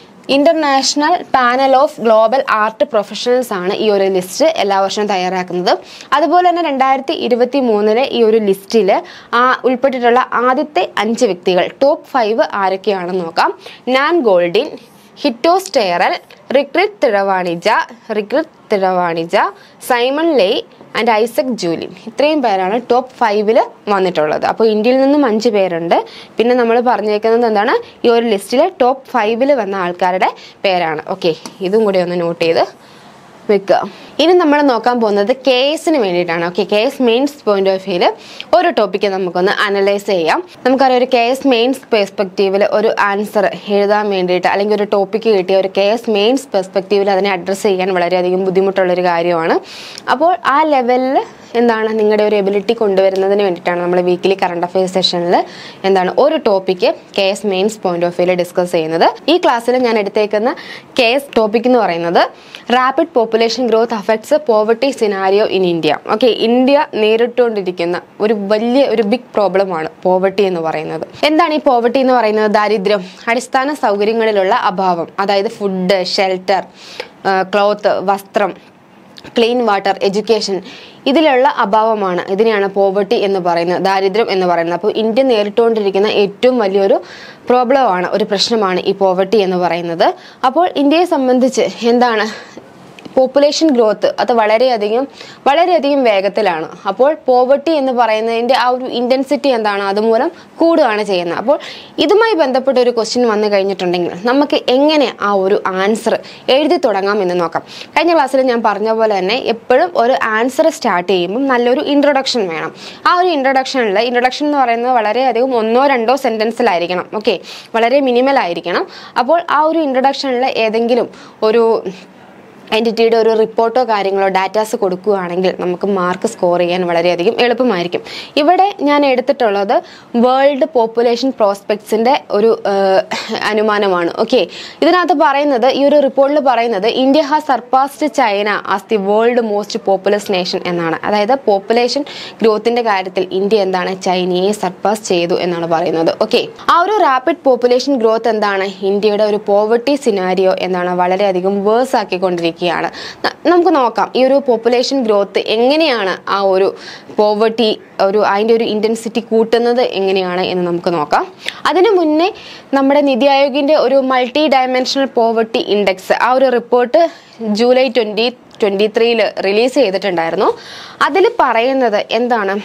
international panel of global art professionals ആണ് ഈ ഒരു ലിസ്റ്റ് എല്ലാ വർഷവും തയ്യാറാക്കുന്നത് അതുപോലെ തന്നെ രണ്ടായിരത്തി ഇരുപത്തി മൂന്നിലെ ഈ ഒരു ലിസ്റ്റിൽ ആ ഉൾപ്പെട്ടിട്ടുള്ള ആദ്യത്തെ അഞ്ച് വ്യക്തികൾ ടോപ്പ് ഫൈവ് ആരൊക്കെയാണെന്ന് നോക്കാം Nan Goldin Hito Steyerl Rirkrit Tiravanija Rirkrit Tiravanija Simon Leigh and Isaac Julien ഇത്രയും പേരാണ് ടോപ്പ് ഫൈവിൽ വന്നിട്ടുള്ളത് അപ്പോൾ ഇന്ത്യയിൽ നിന്നും അഞ്ച് പേരുണ്ട് പിന്നെ നമ്മൾ പറഞ്ഞേക്കുന്നത് എന്താണ് ഈ ഒരു ലിസ്റ്റിൽ ടോപ്പ് ഫൈവിൽ വന്ന ആൾക്കാരുടെ പേരാണ് ഓക്കെ ഇതും കൂടി ഒന്ന് നോട്ട് ചെയ്ത് വെക്കുക ഇനി നമ്മൾ നോക്കാൻ പോകുന്നത് കെ എസിന് വേണ്ടിയിട്ടാണ് okay K S mains point of വ്യൂവിൽ ഒരു ടോപ്പിക്ക് നമുക്കൊന്ന് അനലൈസ് ചെയ്യാം നമുക്കറിയാം ഒരു കെ എസ് മെയിൻസ് പെർസ്പെക്റ്റീവിൽ ഒരു ആൻസർ എഴുതാൻ വേണ്ടിയിട്ട് അല്ലെങ്കിൽ ഒരു ടോപ്പിക്ക് കിട്ടിയ ഒരു കെ എസ് മെയിൻസ് പെർസ്പെക്റ്റീവിൽ അതിനെ അഡ്രസ്സ് ചെയ്യാൻ വളരെയധികം ബുദ്ധിമുട്ടുള്ളൊരു കാര്യമാണ് അപ്പോൾ ആ ലെവലിൽ എന്താണ് നിങ്ങളുടെ ഒരു എബിലിറ്റി കൊണ്ടുവരുന്നതിന് വേണ്ടിയിട്ടാണ് നമ്മൾ വീക്കിലി കറണ്ട് അഫയേഴ്സ് സെഷനിൽ എന്താണ് ഒരു topic K S mains point of വ്യൂവിൽ ഡിസ്കസ് ചെയ്യുന്നത് ഈ ക്ലാസ്സിൽ ഞാൻ എടുത്തേക്കുന്ന കെ എസ് ടോപ്പിക് എന്ന് പറയുന്നത് rapid population growth affects poverty scenario in India okay India നേരിട്ടുകൊണ്ടിരിക്കുന്ന ഒരു വലിയ ഒരു ബിഗ് പ്രോബ്ലമാണ് പോവർട്ടി എന്ന് പറയുന്നത് എന്താണ് ഈ പോവർട്ടി എന്ന് പറയുന്നത് ദാരിദ്ര്യം അടിസ്ഥാന സൗകര്യങ്ങളിലുള്ള അഭാവം അതായത് ഫുഡ് ഷെൽട്ടർ ക്ലോത്ത് വസ്ത്രം ക്ലീൻ വാട്ടർ എഡ്യൂക്കേഷൻ ഇതിലുള്ള അഭാവമാണ് ഇതിനെയാണ് പോവർട്ടി എന്ന് പറയുന്നത് ദാരിദ്ര്യം എന്ന് പറയുന്നത് അപ്പോൾ ഇന്ത്യ നേരിട്ടുകൊണ്ടിരിക്കുന്ന ഏറ്റവും വലിയൊരു പ്രോബ്ലമാണ് ഒരു പ്രശ്നമാണ് ഈ പോവർട്ടി എന്ന് പറയുന്നത് അപ്പോൾ ഇന്ത്യയെ സംബന്ധിച്ച് എന്താണ് പോപ്പുലേഷൻ ഗ്രോത്ത് അത് വളരെയധികം വളരെയധികം വേഗത്തിലാണ് അപ്പോൾ പോവർട്ടി എന്ന് പറയുന്നതിൻ്റെ ആ ഒരു ഇൻറ്റൻസിറ്റി എന്താണ് അതുമൂലം കൂടുകയാണ് ചെയ്യുന്നത് അപ്പോൾ ഇതുമായി ബന്ധപ്പെട്ട ഒരു ക്വസ്റ്റ്യൻ വന്നു കഴിഞ്ഞിട്ടുണ്ടെങ്കിൽ നമുക്ക് എങ്ങനെ ആ ഒരു ആൻസർ എഴുതി തുടങ്ങാം എന്ന് നോക്കാം കഴിഞ്ഞ ക്ലാസ്സിൽ ഞാൻ പറഞ്ഞ പോലെ തന്നെ എപ്പോഴും ഒരു ആൻസർ സ്റ്റാർട്ട് ചെയ്യുമ്പോൾ നല്ലൊരു ഇൻട്രൊഡക്ഷൻ വേണം ആ ഒരു ഇൻട്രൊഡക്ഷനിൽ ഇൻട്രൊഡക്ഷൻ എന്ന് പറയുന്നത് വളരെയധികം ഒന്നോ രണ്ടോ സെൻറ്റൻസിലായിരിക്കണം ഓക്കെ വളരെ മിനിമൽ ആയിരിക്കണം അപ്പോൾ ആ ഒരു ഇൻട്രൊഡക്ഷനിൽ ഏതെങ്കിലും ഒരു എൻറ്റിറ്റിയുടെ ഒരു റിപ്പോർട്ടോ കാര്യങ്ങളോ ഡാറ്റാസ് കൊടുക്കുകയാണെങ്കിൽ നമുക്ക് മാർക്ക് സ്കോർ ചെയ്യാൻ വളരെയധികം എളുപ്പമായിരിക്കും ഇവിടെ ഞാൻ എടുത്തിട്ടുള്ളത് വേൾഡ് പോപ്പുലേഷൻ പ്രോസ്പെക്ട്സിൻ്റെ ഒരു ഏഹ്, അനുമാനമാണ് ഓക്കെ ഇതിനകത്ത് പറയുന്നത് ഈ ഒരു റിപ്പോർട്ടിൽ പറയുന്നത് India has surpassed China as the world most populous nation എന്നാണ് അതായത് പോപ്പുലേഷൻ ഗ്രോത്തിൻ്റെ കാര്യത്തിൽ ഇന്ത്യ എന്താണ് ചൈനയെ സർപ്പാസ് ചെയ്തു എന്നാണ് പറയുന്നത് ഓക്കെ ആ ഒരു റാപ്പിഡ് പോപ്പുലേഷൻ ഗ്രോത്ത് എന്താണ് ഇന്ത്യയുടെ ഒരു പോവർട്ടി സിനാരിയോ എന്താണ് വളരെയധികം വേഴ്സ് ആക്കിക്കൊണ്ടിരിക്കുകയാണ് ന- നമുക്ക് നോക്കാം ഈ ഒരു പോപ്പുലേഷൻ ഗ്രോത്ത് എങ്ങനെയാണ് ആ ഒരു പോവർട്ടി ഒരു അതിൻ്റെ ഒരു ഇൻറ്റൻസിറ്റി കൂട്ടുന്നത് എങ്ങനെയാണ് എന്ന് നമുക്ക് നോക്കാം അതിനു മുന്നേ നമ്മുടെ നിതി ആയോഗിൻ്റെ ഒരു മൾട്ടി ഡയമെൻഷണൽ പോവർട്ടി ഇൻഡെക്സ് ആ ഒരു റിപ്പോർട്ട് ജൂലൈ ട്വൻറ്റി ട്വൻറ്റി ത്രീയിൽ റിലീസ് ചെയ്തിട്ടുണ്ടായിരുന്നു അതിൽ പറയുന്നത് എന്താണ്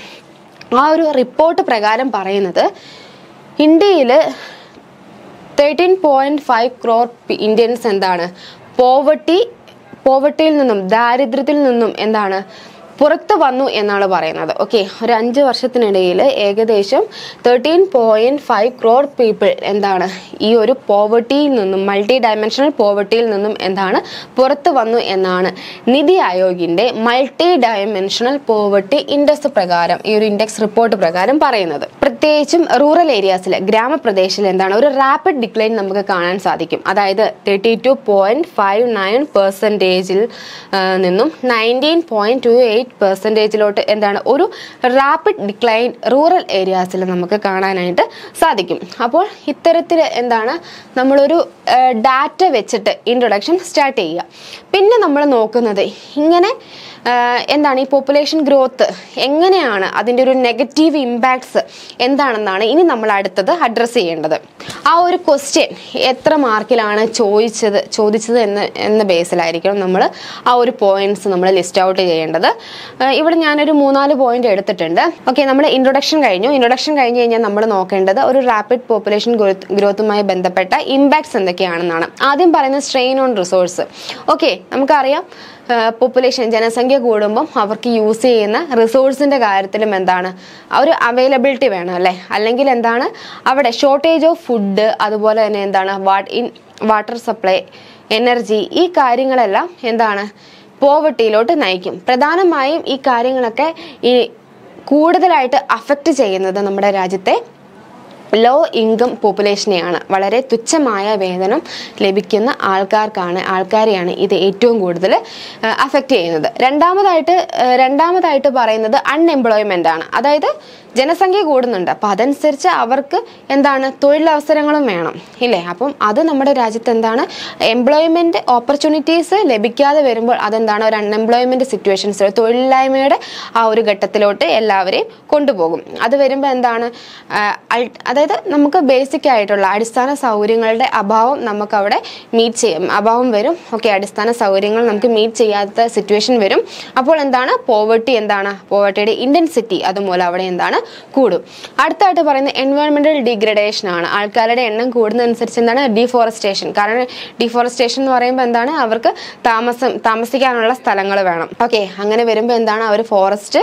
ആ ഒരു റിപ്പോർട്ട് പ്രകാരം പറയുന്നത് ഇന്ത്യയിൽ thirteen point five crore Indians എന്താണ് പോവർട്ടി പോവർട്ടിയിൽ നിന്നും ദാരിദ്ര്യത്തിൽ നിന്നും എന്താണ് പുറത്തു വന്നു എന്നാണ് പറയുന്നത് ഓക്കെ ഒരു അഞ്ച് വർഷത്തിനിടയിൽ ഏകദേശം thirteen point five crore people എന്താണ് ഈ ഒരു പോവർട്ടിയിൽ നിന്നും മൾട്ടി ഡയമെൻഷണൽ പോവർട്ടിയിൽ നിന്നും എന്താണ് പുറത്തു വന്നു എന്നാണ് നിതി ആയോഗിന്റെ മൾട്ടി ഡയമെൻഷണൽ പോവർട്ടി ഇൻഡെക്സ് പ്രകാരം ഈ ഒരു ഇൻഡെക്സ് റിപ്പോർട്ട് പ്രകാരം പറയുന്നത് പ്രത്യേകിച്ചും റൂറൽ ഏരിയാസിൽ ഗ്രാമപ്രദേശത്തിൽ എന്താണ് ഒരു റാപ്പിഡ് ഡിക്ലൈൻ നമുക്ക് കാണാൻ സാധിക്കും അതായത് thirty two point five nine പെർസെൻറ്റേജിൽ നിന്നും nineteen point two eight eight പെർസെൻറ്റേജിലോട്ട് എന്താണ് ഒരു റാപ്പിഡ് ഡിക്ലൈൻ റൂറൽ ഏരിയാസിൽ നമുക്ക് കാണാനായിട്ട് സാധിക്കും അപ്പോൾ ഇത്തരത്തിൽ എന്താണ് നമ്മളൊരു ഡാറ്റ വെച്ചിട്ട് ഇൻട്രൊഡക്ഷൻ സ്റ്റാർട്ട് ചെയ്യുക പിന്നെ നമ്മൾ നോക്കുന്നത് ഇങ്ങനെ ആ, എന്താണ് ഈ പോപ്പുലേഷൻ ഗ്രോത്ത് എങ്ങനെയാണ് അതിൻ്റെ ഒരു നെഗറ്റീവ് ഇമ്പാക്ട്സ് എന്താണെന്നാണ് ഇനി നമ്മൾ അടുത്തത് അഡ്രസ്സ് ചെയ്യേണ്ടത് ആ ഒരു ക്വസ്റ്റ്യൻ എത്ര മാർക്കിലാണ് ചോദിച്ചത് ചോദിച്ചത് എന്ന് എന്ന ബേസിലായിരിക്കണം നമ്മൾ ആ ഒരു പോയിന്റ്സ് നമ്മൾ ലിസ്റ്റ് ഔട്ട് ചെയ്യേണ്ടത് ആ, ഇവിടെ ഞാനൊരു മൂന്നാല് പോയിന്റ് എടുത്തിട്ടുണ്ട് ഓക്കെ നമ്മൾ ഇൻട്രൊഡക്ഷൻ കഴിഞ്ഞു ഇൻട്രൊഡക്ഷൻ കഴിഞ്ഞ് കഴിഞ്ഞാൽ നമ്മൾ നോക്കേണ്ടത് ഒരു റാപ്പിഡ് പോപ്പുലേഷൻ ഗ്രോത്തുമായി ബന്ധപ്പെട്ട ഇമ്പാക്ട്സ് എന്തൊക്കെയാണെന്നാണ് ആദ്യം പറയുന്നത് സ്ട്രെയിൻ ഓൺ റിസോഴ്സ് ഓക്കെ നമുക്കറിയാം പോപ്പുലേഷൻ ജനസംഖ്യ കൂടുമ്പം അവർക്ക് യൂസ് ചെയ്യുന്ന റിസോഴ്സിൻ്റെ കാര്യത്തിലും എന്താണ് ആ ഒരു അവൈലബിലിറ്റി വേണം അല്ലേ അല്ലെങ്കിൽ എന്താണ് അവിടെ ഷോർട്ടേജ് ഓഫ് ഫുഡ് അതുപോലെ തന്നെ എന്താണ് what in water supply energy ഈ കാര്യങ്ങളെല്ലാം എന്താണ് പോവർട്ടിയിലോട്ട് നയിക്കും പ്രധാനമായും ഈ കാര്യങ്ങളൊക്കെ ഈ കൂടുതലായിട്ട് അഫക്റ്റ് ചെയ്യുന്നത് നമ്മുടെ രാജ്യത്തെ ലോ ഇൻകം പോപ്പുലേഷനെയാണ് വളരെ തുച്ഛമായ വേതനം ലഭിക്കുന്ന ആൾക്കാർക്കാണ് ആൾക്കാരെയാണ് ഇത് ഏറ്റവും കൂടുതൽ അഫക്റ്റ് ചെയ്യുന്നത് രണ്ടാമതായിട്ട് ആ, രണ്ടാമതായിട്ട് പറയുന്നത് അൺഎംപ്ലോയ്മെൻ്റ് ആണ് അതായത് ജനസംഖ്യ കൂടുന്നുണ്ട് അപ്പം അതനുസരിച്ച് അവർക്ക് എന്താണ് തൊഴിലവസരങ്ങളും വേണം ഇല്ലേ അപ്പം അത് നമ്മുടെ രാജ്യത്ത് എന്താണ് എംപ്ലോയ്മെൻറ്റ് ഓപ്പർച്യൂണിറ്റീസ് ലഭിക്കാതെ വരുമ്പോൾ അതെന്താണ് ഒരു അൺഎംപ്ലോയ്മെൻറ്റ് സിറ്റുവേഷൻസ് തൊഴിലില്ലായ്മയുടെ ആ ഒരു ഘട്ടത്തിലോട്ട് എല്ലാവരെയും കൊണ്ടുപോകും അത് വരുമ്പോൾ എന്താണ് ആ, അൾ- അതായത് നമുക്ക് ബേസിക് ആയിട്ടുള്ള അടിസ്ഥാന സൗകര്യങ്ങളുടെ അഭാവം നമുക്ക് അവിടെ മീറ്റ് ചെയ്യും അഭാവം വരും ഓക്കെ അടിസ്ഥാന സൗകര്യങ്ങൾ നമുക്ക് മീറ്റ് ചെയ്യാത്ത സിറ്റുവേഷൻ വരും അപ്പോൾ എന്താണ് പോവർട്ടി എന്താണ് പോവർട്ടിയുടെ ഇൻറ്റൻസിറ്റി അതുമൂലം അവിടെ എന്താണ് കൂടും അടുത്തായിട്ട് പറയുന്നത് എൻവയോൺമെന്റൽ ഡിഗ്രഡേഷൻ ആണ് ആൾക്കാരുടെ എണ്ണം കൂടുന്നതനുസരിച്ച് എന്താണ് ഡിഫോറസ്റ്റേഷൻ കാരണം ഡിഫോറസ്റ്റേഷൻ എന്ന് പറയുമ്പോൾ എന്താണ് അവർക്ക് താമസം താമസിക്കാനുള്ള സ്ഥലങ്ങൾ വേണം ഓക്കെ അങ്ങനെ വരുമ്പോൾ എന്താണ് അവർ ഫോറസ്റ്റ്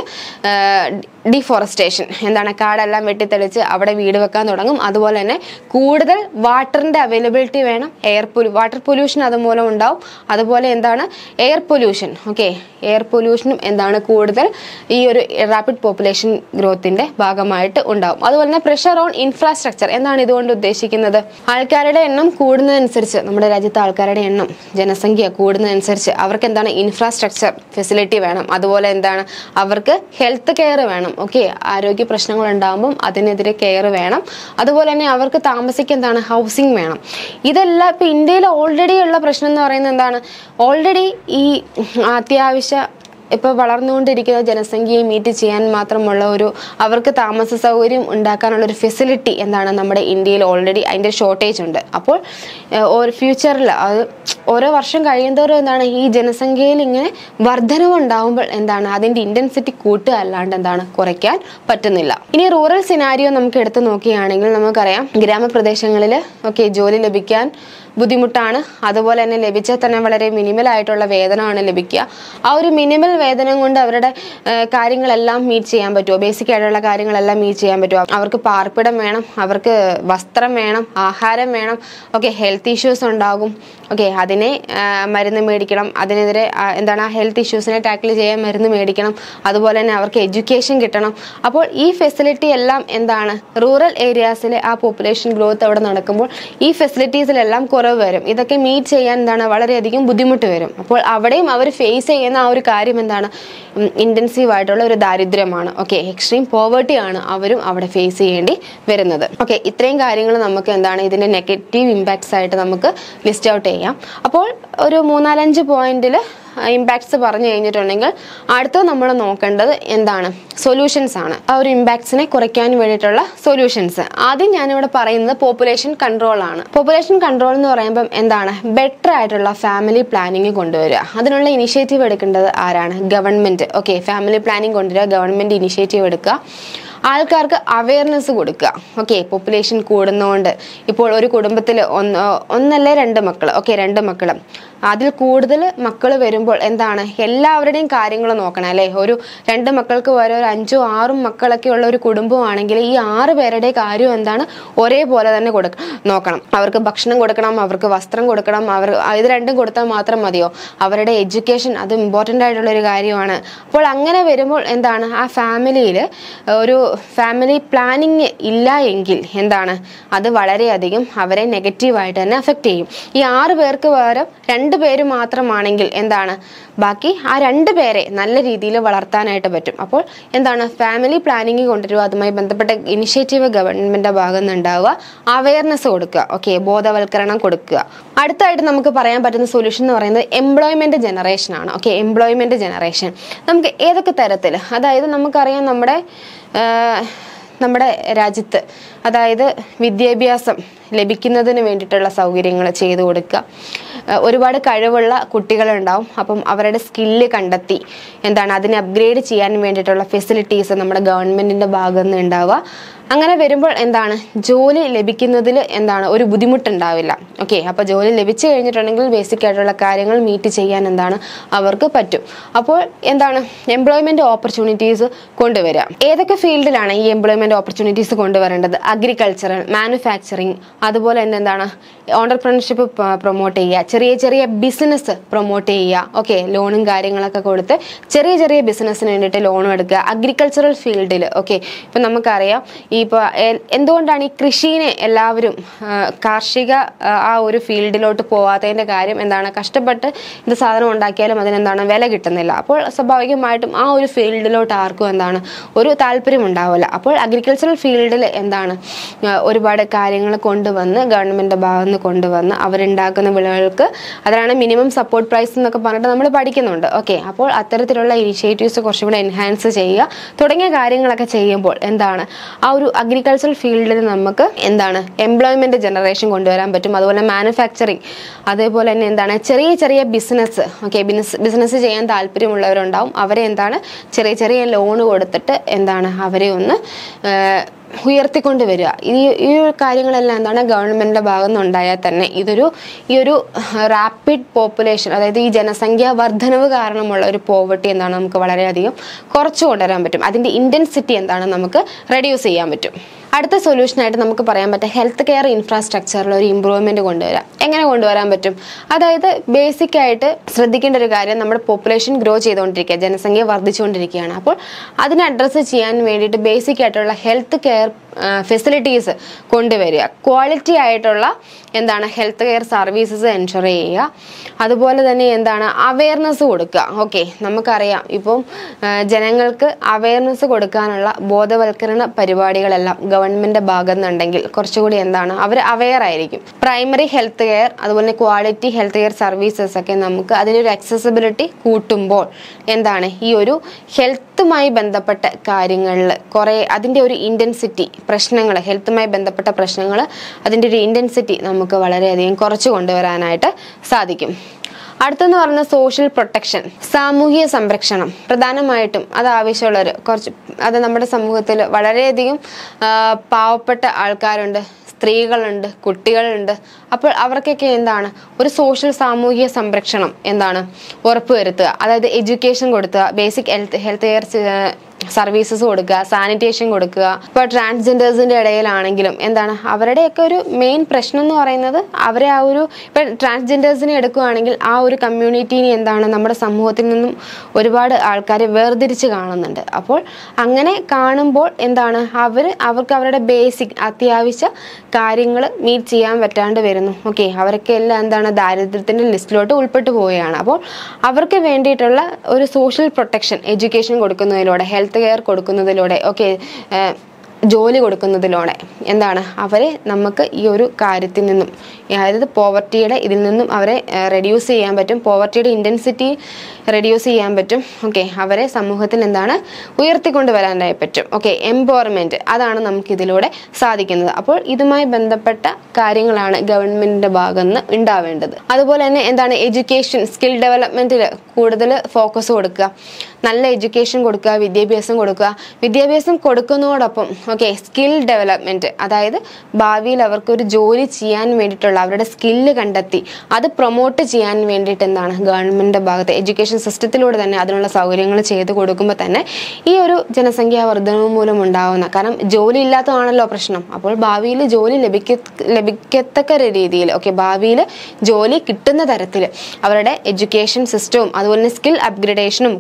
ഡിഫോറസ്റ്റേഷൻ എന്താണ് കാടെല്ലാം വെട്ടിത്തെളിച്ച് അവിടെ വീട് വെക്കാൻ തുടങ്ങും അതുപോലെ തന്നെ കൂടുതൽ വാട്ടറിന്റെ അവൈലബിലിറ്റി വേണം എയർ പൊല്യൂ വാട്ടർ പൊല്യൂഷൻ അതുമൂലം ഉണ്ടാവും അതുപോലെ എന്താണ് എയർ പൊല്യൂഷൻ ഓക്കെ എയർ പൊല്യൂഷനും എന്താണ് കൂടുതൽ ഈ ഒരു റാപ്പിഡ് പോപ്പുലേഷൻ ഗ്രോത്തിന്റെ ഭാഗമായിട്ട് ഉണ്ടാവും അതുപോലെ തന്നെ പ്രഷർ ഓൺ ഇൻഫ്രാസ്ട്രക്ചർ എന്താണ് ഇതുകൊണ്ട് ഉദ്ദേശിക്കുന്നത് ആൾക്കാരുടെ എണ്ണം കൂടുന്നതനുസരിച്ച് നമ്മുടെ രാജ്യത്തെ ആൾക്കാരുടെ എണ്ണം ജനസംഖ്യ കൂടുന്നതനുസരിച്ച് അവർക്ക് എന്താണ് ഇൻഫ്രാസ്ട്രക്ചർ ഫെസിലിറ്റി വേണം അതുപോലെ എന്താണ് അവർക്ക് ഹെൽത്ത് കെയർ വേണം ഓക്കെ ആരോഗ്യ പ്രശ്നങ്ങൾ ഉണ്ടാകുമ്പം അതിനെതിരെ കെയർ വേണം അതുപോലെ തന്നെ അവർക്ക് താമസിക്കാൻ എന്താണ് ഹൗസിംഗ് വേണം ഇതെല്ലാം ഇപ്പം ഇന്ത്യയിൽ ഓൾറെഡി ഉള്ള പ്രശ്നം എന്ന് പറയുന്നത് എന്താണ് ഓൾറെഡി ഈ അത്യാവശ്യ ഇപ്പോൾ വളർന്നുകൊണ്ടിരിക്കുന്ന ജനസംഖ്യയെ മീറ്റ് ചെയ്യാൻ മാത്രമുള്ള ഒരു അവർക്ക് താമസ സൗകര്യം ഉണ്ടാക്കാനുള്ള ഒരു ഫെസിലിറ്റി എന്താണ് നമ്മുടെ ഇന്ത്യയിൽ ഓൾറെഡി അതിൻ്റെ ഷോർട്ടേജ് ഉണ്ട് അപ്പോൾ ഏഹ്, ഒരു ഫ്യൂച്ചറിൽ അത് ഓരോ വർഷം കഴിയുന്തോറും എന്താണ് ഈ ജനസംഖ്യയിൽ ഇങ്ങനെ വർധനവ് ഉണ്ടാകുമ്പോൾ എന്താണ് അതിൻ്റെ ഇൻറ്റൻസിറ്റി കൂട്ടുക അല്ലാണ്ട് എന്താണ് കുറയ്ക്കാൻ പറ്റുന്നില്ല ഇനി റൂറൽ സിനാരിയോ നമുക്ക് എടുത്ത് നോക്കുകയാണെങ്കിൽ നമുക്കറിയാം ഗ്രാമപ്രദേശങ്ങളിൽ ഓക്കെ ജോലി ലഭിക്കാൻ ബുദ്ധിമുട്ടാണ് അതുപോലെ തന്നെ ലഭിച്ചാൽ തന്നെ വളരെ മിനിമൽ ആയിട്ടുള്ള വേതനമാണ് ലഭിക്കുക ആ ഒരു മിനിമൽ വേതനം കൊണ്ട് അവരുടെ ആ, കാര്യങ്ങളെല്ലാം മീറ്റ് ചെയ്യാൻ പറ്റുമോ ബേസിക് ആയിട്ടുള്ള കാര്യങ്ങളെല്ലാം മീറ്റ് ചെയ്യാൻ പറ്റുമോ അവർക്ക് പാർപ്പിടം വേണം അവർക്ക് വസ്ത്രം വേണം ആഹാരം വേണം ഓക്കെ ഹെൽത്ത് ഇഷ്യൂസ് ഉണ്ടാകും ഓക്കെ അതിനെ ആ, മരുന്ന് മേടിക്കണം അതിനെതിരെ ആ, എന്താണ് ആ ഹെൽത്ത് ഇഷ്യൂസിനെ ടാക്കിൾ ചെയ്യാൻ മരുന്ന് മേടിക്കണം അതുപോലെ തന്നെ അവർക്ക് എഡ്യൂക്കേഷൻ കിട്ടണം അപ്പോൾ ഈ ഫെസിലിറ്റി എല്ലാം എന്താണ് റൂറൽ ഏരിയാസിലെ ആ പോപ്പുലേഷൻ ഗ്രോത്ത് അവിടെ നടക്കുമ്പോൾ ഈ ഫെസിലിറ്റീസിലെല്ലാം കുറവ് വരും ഇതൊക്കെ മീറ്റ് ചെയ്യാൻ എന്താണ് വളരെയധികം ബുദ്ധിമുട്ട് വരും അപ്പോൾ അവിടെയും അവർ ഫേസ് ചെയ്യുന്ന ആ ഒരു കാര്യം എന്താണ് ഇൻറ്റൻസീവ് ആയിട്ടുള്ള ഒരു ദാരിദ്ര്യമാണ് ഓക്കെ എക്സ്ട്രീം പോവേർട്ടി ആണ് അവരും അവിടെ ഫേസ് ചെയ്യേണ്ടി വരുന്നത് ഓക്കെ ഇത്രയും കാര്യങ്ങൾ നമുക്ക് എന്താണ് ഇതിന്റെ നെഗറ്റീവ് ഇമ്പാക്ട്സ് ആയിട്ട് നമുക്ക് ലിസ്റ്റ് ഔട്ട് ചെയ്യാം അപ്പോൾ ഒരു മൂന്നാലഞ്ച് പോയിന്റിൽ ഇമ്പാക്ട്സ് പറഞ്ഞു കഴിഞ്ഞിട്ടുണ്ടെങ്കിൽ അടുത്ത നമ്മൾ നോക്കേണ്ടത് എന്താണ് സൊല്യൂഷൻസ് ആണ് ആ ഒരു ഇമ്പാക്ട്സിനെ കുറയ്ക്കാൻ വേണ്ടിയിട്ടുള്ള സൊല്യൂഷൻസ് ആദ്യം ഞാനിവിടെ പറയുന്നത് പോപ്പുലേഷൻ കൺട്രോൾ ആണ് പോപ്പുലേഷൻ കൺട്രോൾ എന്ന് പറയുമ്പം എന്താണ് ബെറ്റർ ആയിട്ടുള്ള ഫാമിലി പ്ലാനിങ് കൊണ്ടുവരിക അതിനുള്ള ഇനിഷ്യേറ്റീവ് എടുക്കേണ്ടത് ആരാണ് ഗവൺമെന്റ് ഓക്കെ ഫാമിലി പ്ലാനിങ് കൊണ്ടുവരിക ഗവൺമെന്റ് ഇനിഷ്യേറ്റീവ് എടുക്കുക ആൾക്കാർക്ക് അവയർനെസ് കൊടുക്കുക ഓക്കെ പോപ്പുലേഷൻ കൂടുന്നതുകൊണ്ട് ഇപ്പോൾ ഒരു കുടുംബത്തിൽ ഒന്ന് ഒന്നല്ലേ രണ്ട് മക്കൾ ഓക്കെ രണ്ട് മക്കൾ അതിൽ കൂടുതൽ മക്കൾ വരുമ്പോൾ എന്താണ് എല്ലാവരുടെയും കാര്യങ്ങൾ നോക്കണം അല്ലേ ഒരു രണ്ട് മക്കൾക്ക് വരെ ഒരു അഞ്ചോ ആറും മക്കളൊക്കെ ഉള്ള ഒരു കുടുംബമാണെങ്കിൽ ഈ ആറ് പേരുടെ കാര്യം എന്താണ് ഒരേപോലെ തന്നെ കൊടുക്ക നോക്കണം അവർക്ക് ഭക്ഷണം കൊടുക്കണം അവർക്ക് വസ്ത്രം കൊടുക്കണം അവർ ഇത് രണ്ടും കൊടുത്താൽ മാത്രം മതിയോ അവരുടെ എഡ്യൂക്കേഷൻ അത് ഇമ്പോർട്ടൻ്റ് ആയിട്ടുള്ള ഒരു കാര്യമാണ് അപ്പോൾ അങ്ങനെ വരുമ്പോൾ എന്താണ് ആ ഫാമിലിയിൽ ഒരു ഫാമിലി പ്ലാനിങ് ഇല്ല എങ്കിൽ എന്താണ് അത് വളരെയധികം അവരെ നെഗറ്റീവായിട്ട് തന്നെ അഫക്റ്റ് ചെയ്യും ഈ ആറ് പേർക്ക് പകരം രണ്ട് രണ്ട് പേര് മാത്രമാണെങ്കിൽ എന്താണ് ബാക്കി ആ രണ്ട് പേരെ നല്ല രീതിയിൽ വളർത്താനായിട്ട് പറ്റും അപ്പോൾ എന്താണ് ഫാമിലി പ്ലാനിങ് കൊണ്ടുവരിക അതുമായി ബന്ധപ്പെട്ട ഇനിഷ്യേറ്റീവ് ഗവൺമെന്റിന്റെ ഭാഗത്ത് നിന്ന് ഉണ്ടാവുക അവയർനെസ് കൊടുക്കുക ഓക്കെ ബോധവൽക്കരണം കൊടുക്കുക അടുത്തായിട്ട് നമുക്ക് പറയാൻ പറ്റുന്ന സൊല്യൂഷൻ എന്ന് പറയുന്നത് എംപ്ലോയ്മെന്റ് ജനറേഷൻ ആണ് ഓക്കെ എംപ്ലോയ്മെന്റ് ജനറേഷൻ നമുക്ക് ഏതൊക്കെ തരത്തിൽ അതായത് നമുക്കറിയാം നമ്മുടെ ആ, നമ്മുടെ രാജ്യത്ത് അതായത് വിദ്യാഭ്യാസം ലഭിക്കുന്നതിന് വേണ്ടിയിട്ടുള്ള സൗകര്യങ്ങൾ ചെയ്തു കൊടുക്കുക ഏഹ് ഒരുപാട് കഴിവുള്ള കുട്ടികളുണ്ടാവും അപ്പം അവരുടെ സ്കില്ല് കണ്ടെത്തി എന്താണ് അതിനെ അപ്ഗ്രേഡ് ചെയ്യാൻ വേണ്ടിയിട്ടുള്ള ഫെസിലിറ്റീസ് നമ്മുടെ ഗവൺമെന്റിന്റെ ഭാഗത്ത് നിന്ന് ഉണ്ടാവുക അങ്ങനെ വരുമ്പോൾ എന്താണ് ജോലി ലഭിക്കുന്നതിൽ എന്താണ് ഒരു ബുദ്ധിമുട്ടുണ്ടാവില്ല ഓക്കെ അപ്പോൾ ജോലി ലഭിച്ചു കഴിഞ്ഞിട്ടുണ്ടെങ്കിൽ ബേസിക് ആയിട്ടുള്ള കാര്യങ്ങൾ മീറ്റ് ചെയ്യാൻ എന്താണ് അവർക്ക് പറ്റും അപ്പോൾ എന്താണ് എംപ്ലോയ്മെന്റ് ഓപ്പർച്യൂണിറ്റീസ് കൊണ്ടുവരിക ഏതൊക്കെ ഫീൽഡിലാണ് ഈ എംപ്ലോയ്മെന്റ് ഓപ്പർച്യൂണിറ്റീസ് കൊണ്ടുവരേണ്ടത് അഗ്രികൾച്ചറൽ മാനുഫാക്ചറിങ് അതുപോലെ തന്നെ എന്താണ് ഓണ്ടർപ്രണർഷിപ്പ് പ്രൊമോട്ട് ചെയ്യുക ചെറിയ ചെറിയ ബിസിനസ് പ്രൊമോട്ട് ചെയ്യുക ഓക്കെ ലോണും കാര്യങ്ങളൊക്കെ കൊടുത്ത് ചെറിയ ചെറിയ ബിസിനസ്സിന് വേണ്ടിയിട്ട് ലോണും എടുക്കുക അഗ്രികൾച്ചറൽ ഫീൽഡിൽ ഓക്കെ ഇപ്പം നമുക്കറിയാം ഈ ഇപ്പോൾ എന്തുകൊണ്ടാണ് ഈ കൃഷിനെ എല്ലാവരും ആ, കാർഷിക ആ, ആ ഒരു ഫീൽഡിലോട്ട് പോവാത്തതിൻ്റെ കാര്യം എന്താണ് കഷ്ടപ്പെട്ട് ഇത് സാധനം ഉണ്ടാക്കിയാലും അതിനെന്താണ് വില കിട്ടുന്നില്ല അപ്പോൾ സ്വാഭാവികമായിട്ടും ആ ഒരു ഫീൽഡിലോട്ട് ആർക്കും എന്താണ് ഒരു താല്പര്യം ഉണ്ടാവില്ല അപ്പോൾ അഗ്രികൾച്ചറൽ ഫീൽഡിൽ എന്താണ് ആ, ഒരുപാട് കാര്യങ്ങൾ കൊണ്ടുവന്ന് ഗവൺമെൻറ് ഭാഗത്ത് നിന്ന് കൊണ്ടുവന്ന് അവരുണ്ടാക്കുന്ന വിളകൾക്ക് അതിനാണ് മിനിമം സപ്പോർട്ട് പ്രൈസ് എന്നൊക്കെ പറഞ്ഞിട്ട് നമ്മൾ പഠിക്കുന്നുണ്ട് ഓക്കെ അപ്പോൾ അത്തരത്തിലുള്ള ഇനിഷ്യേറ്റീവ്സ് കുറച്ചും കൂടെ എൻഹാൻസ് ചെയ്യുക തുടങ്ങിയ കാര്യങ്ങളൊക്കെ ചെയ്യുമ്പോൾ എന്താണ് ആ ഒരു അഗ്രികൾച്ചറൽ ഫീൽഡിൽ നമുക്ക് എന്താണ് എംപ്ലോയ്മെന്റ് ജനറേഷൻ കൊണ്ടുവരാൻ പറ്റും അതുപോലെ മാനുഫാക്ചറിങ് അതേപോലെ തന്നെ എന്താണ് ചെറിയ ചെറിയ ബിസിനസ് ഓക്കെ ബിസിനസ് ബിസിനസ് ചെയ്യാൻ താല്പര്യമുള്ളവരുണ്ടാവും അവരെ എന്താണ് ചെറിയ ചെറിയ ലോൺ കൊടുത്തിട്ട് എന്താണ് അവരെ ഒന്ന് ഏഹ്, ഉയർത്തിക്കൊണ്ട് വരിക ഈ ഈ ഒരു കാര്യങ്ങളെല്ലാം എന്താണ് ഗവൺമെന്റിന്റെ ഭാഗത്ത് നിന്ന് ഉണ്ടായാൽ തന്നെ ഇതൊരു ഈ ഒരു റാപ്പിഡ് പോപ്പുലേഷൻ അതായത് ഈ ജനസംഖ്യ വർധനവ് കാരണമുള്ള ഒരു പോവർട്ടി എന്താണ് നമുക്ക് വളരെയധികം കുറച്ചു കൊണ്ടുവരാൻ പറ്റും അതിന്റെ ഇന്റൻസിറ്റി എന്താണ് നമുക്ക് റെഡ്യൂസ് ചെയ്യാൻ പറ്റും അടുത്ത സൊല്യൂഷനായിട്ട് നമുക്ക് പറയാൻ പറ്റും ഹെൽത്ത് കെയർ ഇൻഫ്രാസ്ട്രക്ചറിൽ ഒരു ഇമ്പ്രൂവ്മെന്റ് കൊണ്ടുവരാം എങ്ങനെ കൊണ്ടുവരാൻ പറ്റും അതായത് ബേസിക് ആയിട്ട് ശ്രദ്ധിക്കേണ്ട ഒരു കാര്യം നമ്മുടെ പോപ്പുലേഷൻ ഗ്രോ ചെയ്തുകൊണ്ടിരിക്കുക ജനസംഖ്യ വർദ്ധിച്ചുകൊണ്ടിരിക്കുകയാണ് അപ്പോൾ അതിനെ അഡ്രസ്സ് ചെയ്യാൻ വേണ്ടിയിട്ട് ബേസിക് ആയിട്ടുള്ള ഹെൽത്ത് കെയർ ഫെസിലിറ്റീസ് കൊണ്ടുവരിക ക്വാളിറ്റി ആയിട്ടുള്ള എന്താണ് ഹെൽത്ത് കെയർ സർവീസസ് എൻഷുർ ചെയ്യുക അതുപോലെ തന്നെ എന്താണ് അവയർനെസ് കൊടുക്കുക ഓക്കെ നമുക്കറിയാം ഇപ്പം ആ, ജനങ്ങൾക്ക് അവയർനെസ് കൊടുക്കാനുള്ള ബോധവൽക്കരണ പരിപാടികളെല്ലാം ഗവൺമെന്റ് ഭാഗത്ത് നിന്നുണ്ടെങ്കിൽ കുറച്ചുകൂടി എന്താണ് അവർ അവെയർ ആയിരിക്കും പ്രൈമറി ഹെൽത്ത് കെയർ അതുപോലെ ക്വാളിറ്റി ഹെൽത്ത് കെയർ സർവീസസ് ഒക്കെ നമുക്ക് അതിനൊരു അക്സസിബിലിറ്റി കൂട്ടുമ്പോൾ എന്താണ് ഈ ഒരു ഹെൽത്തുമായി ബന്ധപ്പെട്ട കാര്യങ്ങളിൽ കുറേ അതിൻ്റെ ഒരു ഇൻറ്റൻസിറ്റി പ്രശ്നങ്ങൾ ഹെൽത്തുമായി ബന്ധപ്പെട്ട പ്രശ്നങ്ങൾ അതിൻ്റെ ഒരു ഇൻറ്റൻസിറ്റി നമുക്ക് വളരെയധികം കുറച്ച് കൊണ്ടുവരാനായിട്ട് സാധിക്കും അടുത്തെന്ന് പറയുന്നത് സോഷ്യൽ പ്രൊട്ടക്ഷൻ സാമൂഹിക സംരക്ഷണം പ്രധാനമായിട്ടും അത് ആവശ്യമുള്ളവർ കുറച്ച് അത് നമ്മുടെ സമൂഹത്തിൽ വളരെയധികം ആ, പാവപ്പെട്ട ആൾക്കാരുണ്ട് സ്ത്രീകളുണ്ട് കുട്ടികളുണ്ട് അപ്പോൾ അവർക്കൊക്കെ എന്താണ് ഒരു സോഷ്യൽ സാമൂഹിക സംരക്ഷണം എന്താണ് ഉറപ്പുവരുത്തുക അതായത് എഡ്യൂക്കേഷൻ കൊടുക്കുക basic health health care services കൊടുക്കുക സാനിറ്റേഷൻ കൊടുക്കുക ഇപ്പോൾ ട്രാൻസ്ജെൻഡേഴ്സിന്റെ ഇടയിലാണെങ്കിലും എന്താണ് അവരുടെയൊക്കെ ഒരു മെയിൻ പ്രശ്നം എന്ന് പറയുന്നത് അവരെ ആ ഒരു ഇപ്പം ട്രാൻസ്ജെൻഡേഴ്സിനെ എടുക്കുകയാണെങ്കിൽ ആ ഒരു കമ്മ്യൂണിറ്റീനെ എന്താണ് നമ്മുടെ സമൂഹത്തിൽ നിന്നും ഒരുപാട് ആൾക്കാരെ വേർതിരിച്ച് കാണുന്നുണ്ട് അപ്പോൾ അങ്ങനെ കാണുമ്പോൾ എന്താണ് അവർ അവർക്ക് അവരുടെ ബേസിക് അത്യാവശ്യ കാര്യങ്ങൾ മീറ്റ് ചെയ്യാൻ പറ്റാണ്ട് വരുന്നു ഓക്കെ അവരൊക്കെ എല്ലാം എന്താണ് ദാരിദ്ര്യത്തിന്റെ ലിസ്റ്റിലോട്ട് ഉൾപ്പെട്ടു പോവുകയാണ് അപ്പോൾ അവർക്ക് വേണ്ടിയിട്ടുള്ള ഒരു സോഷ്യൽ പ്രൊട്ടക്ഷൻ എഡ്യൂക്കേഷൻ കൊടുക്കുന്നതിലൂടെ ഹെൽത്ത് കെയർ കൊടുക്കുന്നതിലൂടെ ഓക്കെ ജോലി കൊടുക്കുന്നതിലൂടെ എന്താണ് അവരെ നമുക്ക് ഈ ഒരു കാര്യത്തിൽ നിന്നും അതായത് പോവർട്ടിയുടെ ഇതിൽ നിന്നും അവരെ റെഡ്യൂസ് ചെയ്യാൻ പറ്റും പോവർട്ടിയുടെ ഇൻറ്റൻസിറ്റി റെഡ്യൂസ് ചെയ്യാൻ പറ്റും ഓക്കെ അവരെ സമൂഹത്തിൽ എന്താണ് ഉയർത്തിക്കൊണ്ട് വരാനായി പറ്റും ഓക്കെ എംപവർമെൻറ്റ് അതാണ് നമുക്ക് ഇതിലൂടെ സാധിക്കുന്നത് അപ്പോൾ ഇതുമായി ബന്ധപ്പെട്ട കാര്യങ്ങളാണ് ഗവൺമെന്റിന്റെ ഭാഗത്ത് നിന്ന് ഉണ്ടാവേണ്ടത് അതുപോലെ തന്നെ എന്താണ് എഡ്യൂക്കേഷൻ സ്കിൽ ഡെവലപ്മെന്റിൽ കൂടുതൽ ഫോക്കസ് കൊടുക്കുക നല്ല എഡ്യൂക്കേഷൻ കൊടുക്കുക വിദ്യാഭ്യാസം കൊടുക്കുക വിദ്യാഭ്യാസം കൊടുക്കുന്നതോടൊപ്പം ഓക്കെ സ്കിൽ ഡെവലപ്മെന്റ് അതായത് ഭാവിയിൽ അവർക്ക് ഒരു ജോലി ചെയ്യാൻ വേണ്ടിയിട്ടുള്ള അവരുടെ സ്കില്ല് കണ്ടെത്തി അത് പ്രൊമോട്ട് ചെയ്യാൻ വേണ്ടിയിട്ട് എന്താണ് ഗവൺമെന്റിന്റെ ഭാഗത്ത് എഡ്യൂക്കേഷൻ സിസ്റ്റത്തിലൂടെ തന്നെ അതിനുള്ള സൗകര്യങ്ങൾ ചെയ്തു കൊടുക്കുമ്പോൾ തന്നെ ഈ ഒരു ജനസംഖ്യാ വർധനവ് മൂലം ഉണ്ടാവുന്ന കാരണം ജോലി ഇല്ലാത്തതാണല്ലോ പ്രശ്നം അപ്പോൾ ഭാവിയിൽ ജോലി ലഭിക്ക ലഭിക്കത്തക്ക രീതിയിൽ ഓക്കെ ഭാവിയിൽ ജോലി കിട്ടുന്ന തരത്തിൽ അവരുടെ എഡ്യൂക്കേഷൻ സിസ്റ്റവും അതുപോലെ തന്നെ സ്കിൽ അപ്ഗ്രഡേഷനും കൊണ്ടുവരുമ്പോൾ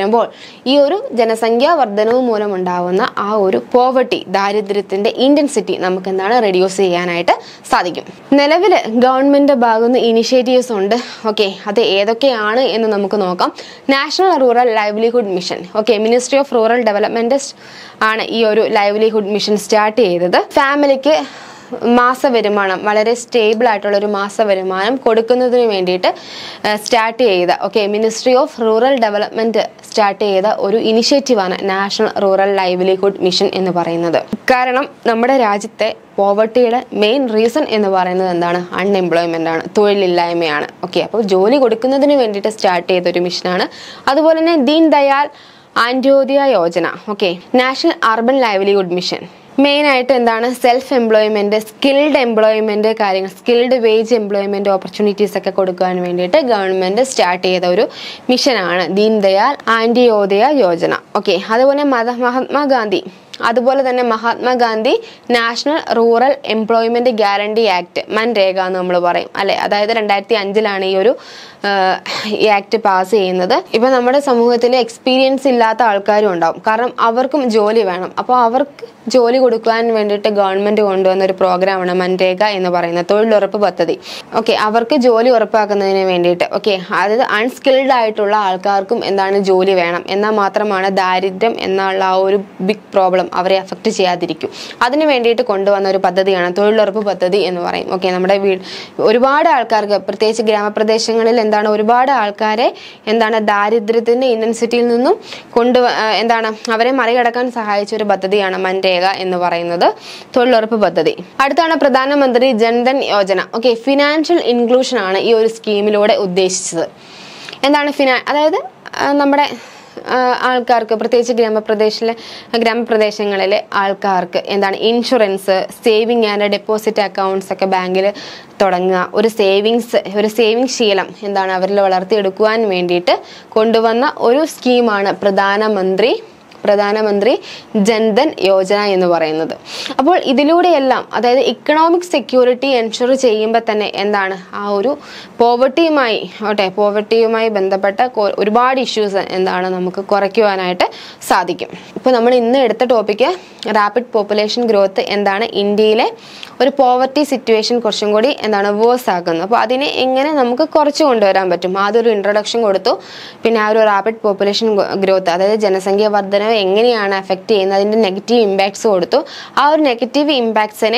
വരുമ്പോൾ ഈ ഒരു ജനസംഖ്യാ വർധനവ് മൂലം ഉണ്ടാവുന്ന ആ ഒരു പോവർട്ടി ദാരിദ്ര്യത്തിന്റെ ഇന്റൻസിറ്റി നമുക്ക് എന്താണ് റെഡ്യൂസ് ചെയ്യാനായിട്ട് സാധിക്കും നിലവിൽ ഗവൺമെന്റ് ഭാഗത്തുനിന്ന് ഇനിഷ്യേറ്റീവ്സ് ഉണ്ട് ഓക്കെ അത് ഏതൊക്കെയാണ് എന്ന് നമുക്ക് നോക്കാം national rural livelihood mission okay ministry of rural development ആണ് ഈ ഒരു ലൈവ്ലിഹുഡ് മിഷൻ സ്റ്റാർട്ട് ചെയ്തത് ഫാമിലിക്ക് മാസ വരുമാനം വളരെ സ്റ്റേബിൾ ആയിട്ടുള്ള ഒരു മാസ വരുമാനം കൊടുക്കുന്നതിന് വേണ്ടിയിട്ട് സ്റ്റാർട്ട് ചെയ്ത okay ministry of rural development start ചെയ്ത ഒരു ഇനിഷ്യേറ്റീവാണ് നാഷണൽ റൂറൽ ലൈവ്ലിഹുഡ് മിഷൻ എന്ന് പറയുന്നത് കാരണം നമ്മുടെ രാജ്യത്തെ പോവർട്ടിയുടെ മെയിൻ റീസൺ എന്ന് പറയുന്നത് എന്താണ് അൺഎംപ്ലോയ്മെന്റ് ആണ് തൊഴിലില്ലായ്മയാണ് ഓക്കെ അപ്പോൾ ജോലി കൊടുക്കുന്നതിന് വേണ്ടിയിട്ട് സ്റ്റാർട്ട് ചെയ്ത ഒരു മിഷനാണ് അതുപോലെ തന്നെ Deen Dayal Antyodaya Yojana okay national urban livelihood mission main ആയിട്ട് എന്താണ് സെൽഫ് എംപ്ലോയ്മെന്റ് സ്കിൽഡ് എംപ്ലോയ്മെന്റ് കാര്യങ്ങൾ സ്കിൽഡ് വേജ് എംപ്ലോയ്മെന്റ് ഓപ്പർച്യൂണിറ്റീസ് ഒക്കെ കൊടുക്കാൻ വേണ്ടിയിട്ട് ഗവൺമെന്റ് സ്റ്റാർട്ട് ചെയ്ത ഒരു മിഷനാണ് ദീൻ ദയാൽ ആന്റിയോദയ യോജന ഓക്കെ അതുപോലെ മത മഹാത്മാഗാന്ധി അതുപോലെ തന്നെ Mahatma Gandhi national rural employment guarantee act MNREGA എന്ന് നമ്മൾ പറയും അല്ലെ അതായത് രണ്ടായിരത്തി അഞ്ചിലാണ് ഈ ഒരു ആഹ്, ഈ ആക്ട് പാസ് ചെയ്യുന്നത് ഇപ്പൊ നമ്മുടെ സമൂഹത്തിൽ എക്സ്പീരിയൻസ് ഇല്ലാത്ത ആൾക്കാരും ഉണ്ടാവും കാരണം അവർക്കും ജോലി വേണം അപ്പോൾ അവർക്ക് ജോലി കൊടുക്കാൻ വേണ്ടിയിട്ട് ഗവൺമെന്റ് കൊണ്ടുവന്ന ഒരു പ്രോഗ്രാമാണ് മൻരേഗ എന്ന് പറയുന്ന തൊഴിലുറപ്പ് പദ്ധതി ഓക്കെ അവർക്ക് ജോലി ഉറപ്പാക്കുന്നതിന് വേണ്ടിയിട്ട് ഓക്കെ അതായത് അൺസ്കിൽഡ് ആയിട്ടുള്ള ആൾക്കാർക്കും എന്താണ് ജോലി വേണം എന്നാൽ മാത്രമാണ് ദാരിദ്ര്യം എന്നുള്ള ആ ഒരു ബിഗ് പ്രോബ്ലം അവരെ അഫക്റ്റ് ചെയ്യാതിരിക്കും അതിന് വേണ്ടിയിട്ട് കൊണ്ടുവന്ന ഒരു പദ്ധതിയാണ് തൊഴിലുറപ്പ് പദ്ധതി എന്ന് പറയും ഓക്കെ നമ്മുടെ വീട് ഒരുപാട് ആൾക്കാർക്ക് പ്രത്യേകിച്ച് ഗ്രാമപ്രദേശങ്ങളിൽ എന്താണ് ഒരുപാട് ആൾക്കാരെ എന്താണ് ദാരിദ്ര്യത്തിന്റെ ഇന്റൻസിറ്റിയിൽ നിന്നും കൊണ്ടു എന്താണ് അവരെ മറികടക്കാൻ സഹായിച്ച ഒരു പദ്ധതിയാണ് മൻരേഗ എന്ന് പറയുന്നത് തൊഴിലുറപ്പ് പദ്ധതി അടുത്താണ് Pradhan Mantri Jan Dhan Yojana okay financial inclusion ആണ് ഈ ഒരു സ്കീമിലൂടെ ഉദ്ദേശിച്ചത് എന്താണ് ഫിനാ അതായത് ആ, നമ്മുടെ ആ, ആൾക്കാർക്ക് പ്രത്യേകിച്ച് ഗ്രാമപ്രദേശത്തിലെ ഗ്രാമപ്രദേശങ്ങളിലെ ആൾക്കാർക്ക് എന്താണ് insurance saving and deposit accounts ഒക്കെ ബാങ്കിൽ തുടങ്ങുക ഒരു സേവിങ്സ് ഒരു സേവിങ് ശീലം എന്താണ് അവരിൽ വളർത്തിയെടുക്കുവാൻ വേണ്ടിയിട്ട് കൊണ്ടുവന്ന ഒരു സ്കീമാണ് പ്രധാനമന്ത്രി പ്രധാനമന്ത്രി ജൻധൻ യോജന എന്ന് പറയുന്നത് അപ്പോൾ ഇതിലൂടെയെല്ലാം അതായത് ഇക്കണോമിക് സെക്യൂരിറ്റി എൻഷുർ ചെയ്യുമ്പോൾ തന്നെ എന്താണ് ആ ഒരു പോവർട്ടിയുമായി ഓട്ടെ പോവർട്ടിയുമായി ബന്ധപ്പെട്ട കൊ- ഒരുപാട് ഇഷ്യൂസ് എന്താണ് നമുക്ക് കുറയ്ക്കുവാനായിട്ട് സാധിക്കും ഇപ്പോൾ നമ്മൾ ഇന്ന് എടുത്ത ടോപ്പിക്ക് റാപ്പിഡ് പോപ്പുലേഷൻ ഗ്രോത്ത് എന്താണ് ഇന്ത്യയിലെ ഒരു പോവർട്ടി സിറ്റുവേഷൻ കുറച്ചും കൂടി എന്താണ് വേഴ്സ് ആക്കുന്നത് അപ്പോൾ അതിനെ എങ്ങനെ നമുക്ക് കുറച്ച് കൊണ്ടുവരാൻ പറ്റും ആദ്യം ഒരു ഇൻട്രൊഡക്ഷൻ കൊടുത്തു പിന്നെ ആ ഒരു റാപ്പിഡ് പോപ്പുലേഷൻ ഗ്രോത്ത് അതായത് ജനസംഖ്യ വർധനവ് എങ്ങനെയാണ് എഫക്റ്റ് ചെയ്യുന്നത് അതിൻ്റെ നെഗറ്റീവ് ഇമ്പാക്ട്സ് കൊടുത്തു ആ ഒരു നെഗറ്റീവ് ഇമ്പാക്ട്സിനെ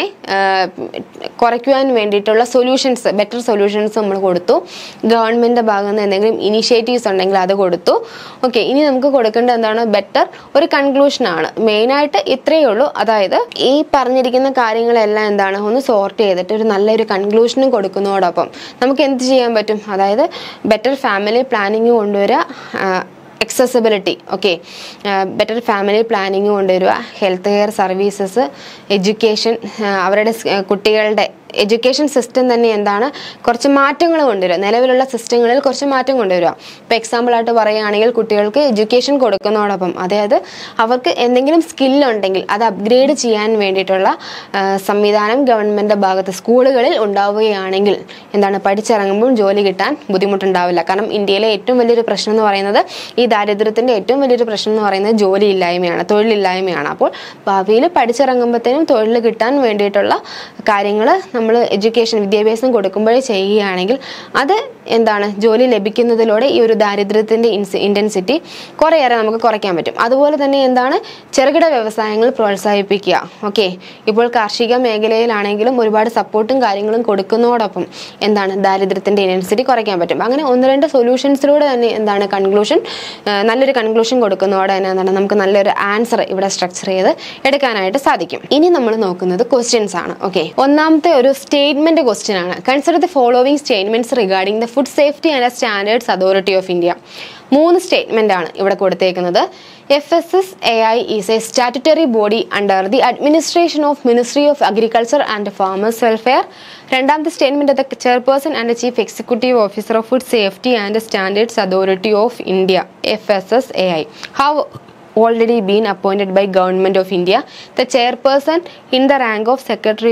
കുറയ്ക്കുവാൻ വേണ്ടിയിട്ടുള്ള സൊല്യൂഷൻസ് ബെറ്റർ സൊല്യൂഷൻസ് നമ്മൾ കൊടുത്തു ഗവൺമെൻറ് ഭാഗത്ത് നിന്ന് എന്തെങ്കിലും ഇനിഷ്യേറ്റീവ്സ് ഉണ്ടെങ്കിൽ അത് കൊടുത്തു ഓക്കെ ഇനി നമുക്ക് കൊടുക്കേണ്ടത് എന്താണ് ബെറ്റർ ഒരു കൺക്ലൂഷനാണ് മെയിനായിട്ട് ഇത്രയേ ഉള്ളൂ അതായത് ഈ പറഞ്ഞിരിക്കുന്ന കാര്യങ്ങളെല്ലാം എന്താണ് ഒന്ന് സോർട്ട് ചെയ്തിട്ട് ഒരു നല്ലൊരു കൺക്ലൂഷനും കൊടുക്കുന്നതോടൊപ്പം നമുക്ക് എന്ത് ചെയ്യാൻ പറ്റും അതായത് ബെറ്റർ ഫാമിലി പ്ലാനിങ് കൊണ്ടുവരിക accessibility okay better family planning കൊണ്ടുവരിക ഹെൽത്ത് കെയർ സർവീസസ് എഡ്യൂക്കേഷൻ അവരുടെ സ്- ആ, കുട്ടികളുടെ എഡ്യൂക്കേഷൻ സിസ്റ്റം തന്നെ എന്താണ് കുറച്ച് മാറ്റങ്ങൾ കൊണ്ടുവരിക നിലവിലുള്ള സിസ്റ്റങ്ങളിൽ കുറച്ച് മാറ്റം കൊണ്ടുവരിക ഇപ്പോൾ എക്സാമ്പിളായിട്ട് പറയുകയാണെങ്കിൽ കുട്ടികൾക്ക് എഡ്യൂക്കേഷൻ കൊടുക്കുന്നതോടൊപ്പം അതായത് അവർക്ക് എന്തെങ്കിലും സ്കില്ലുണ്ടെങ്കിൽ അത് അപ്ഗ്രേഡ് ചെയ്യാൻ വേണ്ടിയിട്ടുള്ള ആ, സംവിധാനം ഗവൺമെൻറ് ഭാഗത്ത് സ്കൂളുകളിൽ ഉണ്ടാവുകയാണെങ്കിൽ എന്താണ് പഠിച്ചിറങ്ങുമ്പോൾ ജോലി കിട്ടാൻ ബുദ്ധിമുട്ടുണ്ടാവില്ല കാരണം ഇന്ത്യയിലെ ഏറ്റവും വലിയൊരു പ്രശ്നം എന്ന് പറയുന്നത് ഈ ദാരിദ്ര്യത്തിൻ്റെ ഏറ്റവും വലിയൊരു പ്രശ്നം എന്ന് പറയുന്നത് ജോലിയില്ലായ്മയാണ് തൊഴിലില്ലായ്മയാണ് അപ്പോൾ ഭാവിയിൽ പഠിച്ചിറങ്ങുമ്പോഴത്തേനും തൊഴിൽ കിട്ടാൻ വേണ്ടിയിട്ടുള്ള കാര്യങ്ങൾ നമ്മൾ എഡ്യൂക്കേഷൻ വിദ്യാഭ്യാസം കൊടുക്കുമ്പോഴേ ചെയ്യുകയാണെങ്കിൽ അത് എന്താണ് ജോലി ലഭിക്കുന്നതിലൂടെ ഈ ഒരു ദാരിദ്ര്യത്തിൻ്റെ ഇൻസ് ഇൻറ്റൻസിറ്റി കുറേയേറെ നമുക്ക് കുറയ്ക്കാൻ പറ്റും അതുപോലെ തന്നെ എന്താണ് ചെറുകിട വ്യവസായങ്ങൾ പ്രോത്സാഹിപ്പിക്കുക ഓക്കെ ഇപ്പോൾ കാർഷിക മേഖലയിലാണെങ്കിലും ഒരുപാട് സപ്പോർട്ടും കാര്യങ്ങളും കൊടുക്കുന്നതോടൊപ്പം എന്താണ് ദാരിദ്ര്യത്തിൻ്റെ ഇൻറ്റൻസിറ്റി കുറയ്ക്കാൻ പറ്റും അങ്ങനെ ഒന്ന് രണ്ട് സൊല്യൂഷൻസിലൂടെ തന്നെ എന്താണ് കൺക്ലൂഷൻ നല്ലൊരു കൺക്ലൂഷൻ കൊടുക്കുന്നതോടെ തന്നെ എന്താണ് നമുക്ക് നല്ലൊരു ആൻസർ ഇവിടെ സ്ട്രക്ചർ ചെയ്ത് എടുക്കാനായിട്ട് സാധിക്കും ഇനി നമ്മൾ നോക്കുന്നത് ക്വസ്റ്റ്യൻസ് ആണ് ഓക്കെ ഒന്നാമത്തെ ഒരു സ്റ്റേറ്റ്മെന്റ് ക്വസ്റ്റ്യൻ ആണ് consider the following statements regarding the food safety and standards authority of India മൂന്ന് സ്റ്റേറ്റ്മെന്റ് ആണ് ഇവിടെ കൊടുത്തേക്കുന്നത് F S S A I is a statutory body under the administration of ministry of agriculture and farmers welfare രണ്ടാമത്തെ statement the chairperson and chief executive officer of food safety and standards authority of India F S S A I has already been appointed by government of india the chairperson in the rank of secretary to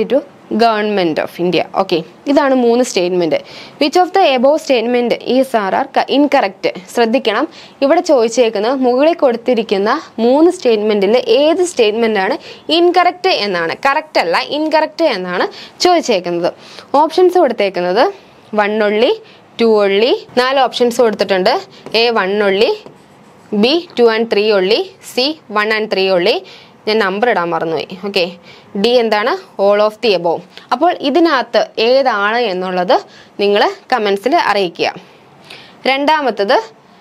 government of India okay ഇതാണ് മൂന്ന് statement which of the above statement ഈ സാർ are incorrect ശ്രദ്ധിക്കണം ഇവിടെ ചോദിച്ചേക്കുന്നത് മുകളിൽ കൊടുത്തിരിക്കുന്ന മൂന്ന് സ്റ്റേറ്റ്മെന്റിൽ ഏത് സ്റ്റേറ്റ്മെന്റ് ആണ് ഇൻകറക്റ്റ് എന്നാണ് കറക്റ്റ് അല്ല ഇൻകറക്റ്റ് എന്നാണ് ചോദിച്ചേക്കുന്നത് ഓപ്ഷൻസ് കൊടുത്തേക്കുന്നത് വൺ ഒള്ളി ടു ഒള്ളി നാല് ഓപ്ഷൻസ് കൊടുത്തിട്ടുണ്ട് A one only B two and three only C one and three only ഞാൻ നമ്പർ ഇടാൻ മറന്നുപോയി ഓക്കെ ഡി എന്താണ് ഓൾ ഓഫ് ദി എബോവ് അപ്പോൾ ഇതിനകത്ത് ഏതാണ് എന്നുള്ളത് നിങ്ങൾ കമൻസിൽ അറിയിക്കുക രണ്ടാമത്തത്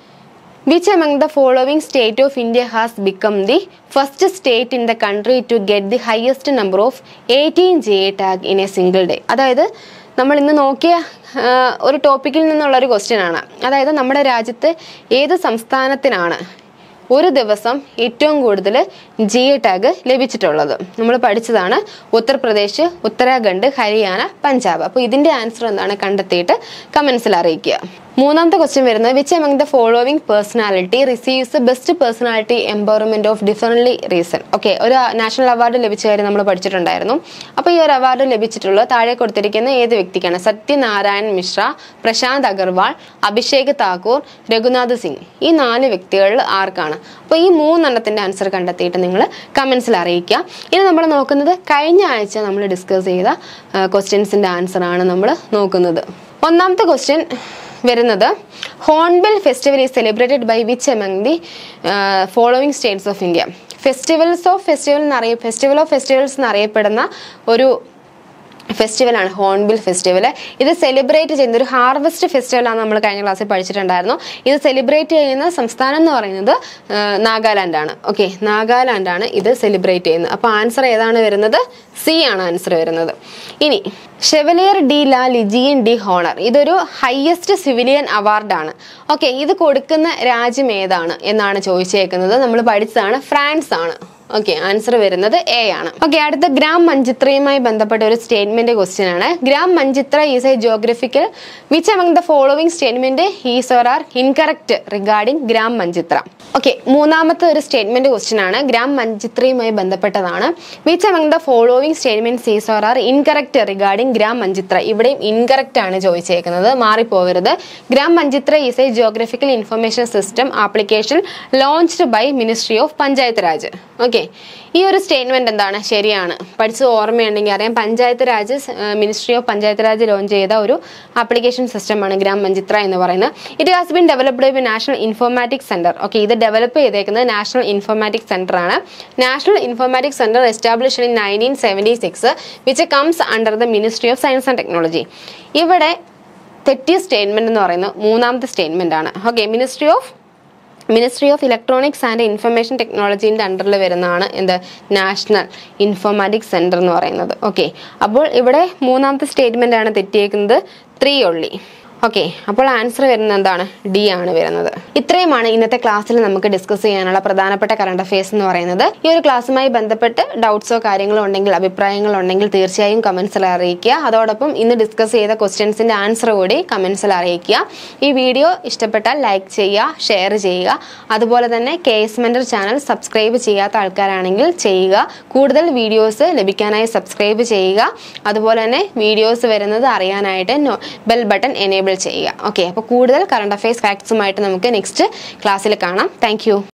which among the following state of India has become the first state in the country to get the highest number of 18 GA tag in a single day അതായത് നമ്മൾ ഇന്ന് നോക്കിയ ആ, ഒരു ടോപ്പിക്കിൽ നിന്നുള്ള ഒരു ക്വസ്റ്റ്യൻ ആണ് അതായത് നമ്മുടെ രാജ്യത്ത് ഏത് സംസ്ഥാനത്തിനാണ് ഒരു ദിവസം ഏറ്റവും കൂടുതൽ ജി എ ടാഗ് ലഭിച്ചിട്ടുള്ളത് നമ്മൾ പഠിച്ചതാണ് ഉത്തർപ്രദേശ് ഉത്തരാഖണ്ഡ് ഹരിയാന പഞ്ചാബ് അപ്പോൾ ഇതിന്റെ ആൻസർ എന്താണ് കണ്ടെത്തിയിട്ട് കമൻസിൽ അറിയിക്കുക മൂന്നാമത്തെ ക്വസ്റ്റ്യൻ വരുന്നത് which among the following personality receives best personality empowerment of differently reason okay ഒരു നാഷണൽ അവാർഡ് ലഭിച്ച കാര്യം നമ്മൾ പഠിച്ചിട്ടുണ്ടായിരുന്നു അപ്പോൾ ഈ ഒരു അവാർഡ് ലഭിച്ചിട്ടുള്ള താഴെ കൊടുത്തിരിക്കുന്ന ഏത് വ്യക്തിക്കാണ് സത്യനാരായൺ മിശ്ര പ്രശാന്ത് അഗർവാൾ അഭിഷേക് താക്കൂർ രഘുനാഥ് സിംഗ് ഈ നാല് വ്യക്തികളിൽ ആർക്കാണ് അപ്പോൾ ഈ മൂന്നെണ്ണത്തിന്റെ ആൻസർ കണ്ടെത്തിയിട്ട് നിങ്ങൾ കമന്റ്സിൽ അറിയിക്കുക ഇനി നമ്മൾ നോക്കുന്നത് കഴിഞ്ഞ ആഴ്ച നമ്മൾ ഡിസ്കസ് ചെയ്ത ക്വസ്റ്റ്യൻസിന്റെ ആൻസർ ആണ് നമ്മൾ നോക്കുന്നത് ഒന്നാമത്തെ ക്വസ്റ്റ്യൻ വരുന്നത് hornbill festival is celebrated by which among the following states of India festivals of festival എന്നറിയ ഫെസ്റ്റിവൽ ഓഫ് ഫെസ്റ്റിവൽസ് എന്നറിയപ്പെടുന്ന ഒരു ഫെസ്റ്റിവലാണ് ഹോൺബിൽ ഫെസ്റ്റിവൽ ഇത് സെലിബ്രേറ്റ് ചെയ്യുന്ന ഒരു ഹാർവസ്റ്റ് ഫെസ്റ്റിവൽ ആണ് നമ്മൾ കഴിഞ്ഞ ക്ലാസ്സിൽ പഠിച്ചിട്ടുണ്ടായിരുന്നു ഇത് സെലിബ്രേറ്റ് ചെയ്യുന്ന സംസ്ഥാനം എന്ന് പറയുന്നത് നാഗാലാൻഡ് ആണ് ഓക്കെ നാഗാലാൻഡ് ആണ് ഇത് സെലിബ്രേറ്റ് ചെയ്യുന്നത് അപ്പോൾ ആൻസർ ഏതാണ് വരുന്നത് സി ആണ് ആൻസർ വരുന്നത് ഇനി chevalier de la legion de honour ഇതൊരു ഹയസ്റ്റ് സിവിലിയൻ അവാർഡാണ് ഓക്കെ ഇത് കൊടുക്കുന്ന രാജ്യം ഏതാണ് എന്നാണ് ചോദിച്ചേക്കുന്നത് നമ്മൾ പഠിച്ചതാണ് ഫ്രാൻസ് ആണ് ഓക്കെ ആൻസർ വരുന്നത് എ ആണ് ഓക്കെ അടുത്ത ഗ്രാം മഞ്ചിത്രയുമായി ബന്ധപ്പെട്ട ഒരു സ്റ്റേറ്റ്മെന്റ് ക്വസ്റ്റ്യൻ ആണ് Gram Manchitra is a geographical which among the following statement is or are incorrect regarding Gram Manchitra okay മൂന്നാമത്തെ ഒരു സ്റ്റേറ്റ്മെന്റ് ക്വസ്റ്റ്യൻ ആണ് ഗ്രാം മഞ്ചിത്രയുമായി ബന്ധപ്പെട്ടതാണ് which among the following statement is or are incorrect regarding Gram Manchitra ഇവിടെയും ഇൻകറക്റ്റ് ആണ് ചോദിച്ചേക്കുന്നത് മാറിപ്പോവരുത് Gram Manchitra is a geographical information system application launched by ministry of Panchayat Raj okay ഈ ഒരു സ്റ്റേറ്റ്മെന്റ് എന്താണ് ശരിയാണ് പഠിച്ചത് ഓർമ്മയുണ്ടെങ്കിൽ അറിയാം Panchayat Raj ministry of Panchayat Raj launch ചെയ്ത ഒരു ആപ്ലിക്കേഷൻ സിസ്റ്റമാണ് ഗ്രാം മഞ്ചിത്ര എന്ന് പറയുന്നത് it has been developed by national informatic centre okay ഇത് ഡെവലപ്പ് ചെയ്തേക്കുന്നത് നാഷണൽ ഇൻഫോർമാറ്റിക് സെന്റർ ആണ് national informatic centre established in nineteen seventy six which comes under the ministry of science and technology ഇവിടെ തെറ്റിയ statement എന്ന് പറയുന്നത് മൂന്നാമത്തെ statement ആണ് okay ministry of ministry of electronics and information ടെക്നോളജീൻ്റെ അണ്ടറിൽ വരുന്നതാണ് എന്ത് നാഷണൽ ഇൻഫോർമാറ്റിക് സെൻറ്റർ എന്ന് പറയുന്നത് ഓക്കെ അപ്പോൾ ഇവിടെ മൂന്നാമത്തെ സ്റ്റേറ്റ്മെൻ്റ് ആണ് തെറ്റിയേക്കുന്നത് ത്രീ ഒള്ളി ഓക്കെ അപ്പോൾ ആൻസർ വരുന്നത് എന്താണ് ഡി ആണ് വരുന്നത് ഇത്രയുമാണ് ഇന്നത്തെ ക്ലാസ്സിൽ നമുക്ക് ഡിസ്കസ് ചെയ്യാനുള്ള പ്രധാനപ്പെട്ട കറണ്ട് അഫയേഴ്സ് എന്ന് പറയുന്നത് ഈ ഒരു ക്ലാസ്സുമായി ബന്ധപ്പെട്ട് ഡൗട്ട്സോ കാര്യങ്ങളോ ഉണ്ടെങ്കിൽ അഭിപ്രായങ്ങളോ ഉണ്ടെങ്കിൽ തീർച്ചയായും കമൻസിൽ അറിയിക്കുക അതോടൊപ്പം ഇന്ന് ഡിസ്കസ് ചെയ്ത ക്വസ്റ്റ്യൻസിന്റെ ആൻസർ കൂടി കമൻസിൽ അറിയിക്കുക ഈ വീഡിയോ ഇഷ്ടപ്പെട്ടാൽ ലൈക്ക് ചെയ്യുക ഷെയർ ചെയ്യുക അതുപോലെ തന്നെ K S mentor channel subscribe ചെയ്യാത്ത ആൾക്കാരാണെങ്കിൽ ചെയ്യുക കൂടുതൽ വീഡിയോസ് ലഭിക്കാനായി സബ്സ്ക്രൈബ് ചെയ്യുക അതുപോലെ തന്നെ വീഡിയോസ് വരുന്നത് അറിയാനായിട്ട് ബെൽ ബട്ടൺ എനേബിൾ ചെയ്യുക ഓക്കെ അപ്പോൾ കൂടുതൽ കറണ്ട് അഫയേഴ്സ് ഫാക്ട്സുമായിട്ട് നമുക്ക് നെക്സ്റ്റ് ക്ലാസ്സിൽ കാണാം താങ്ക്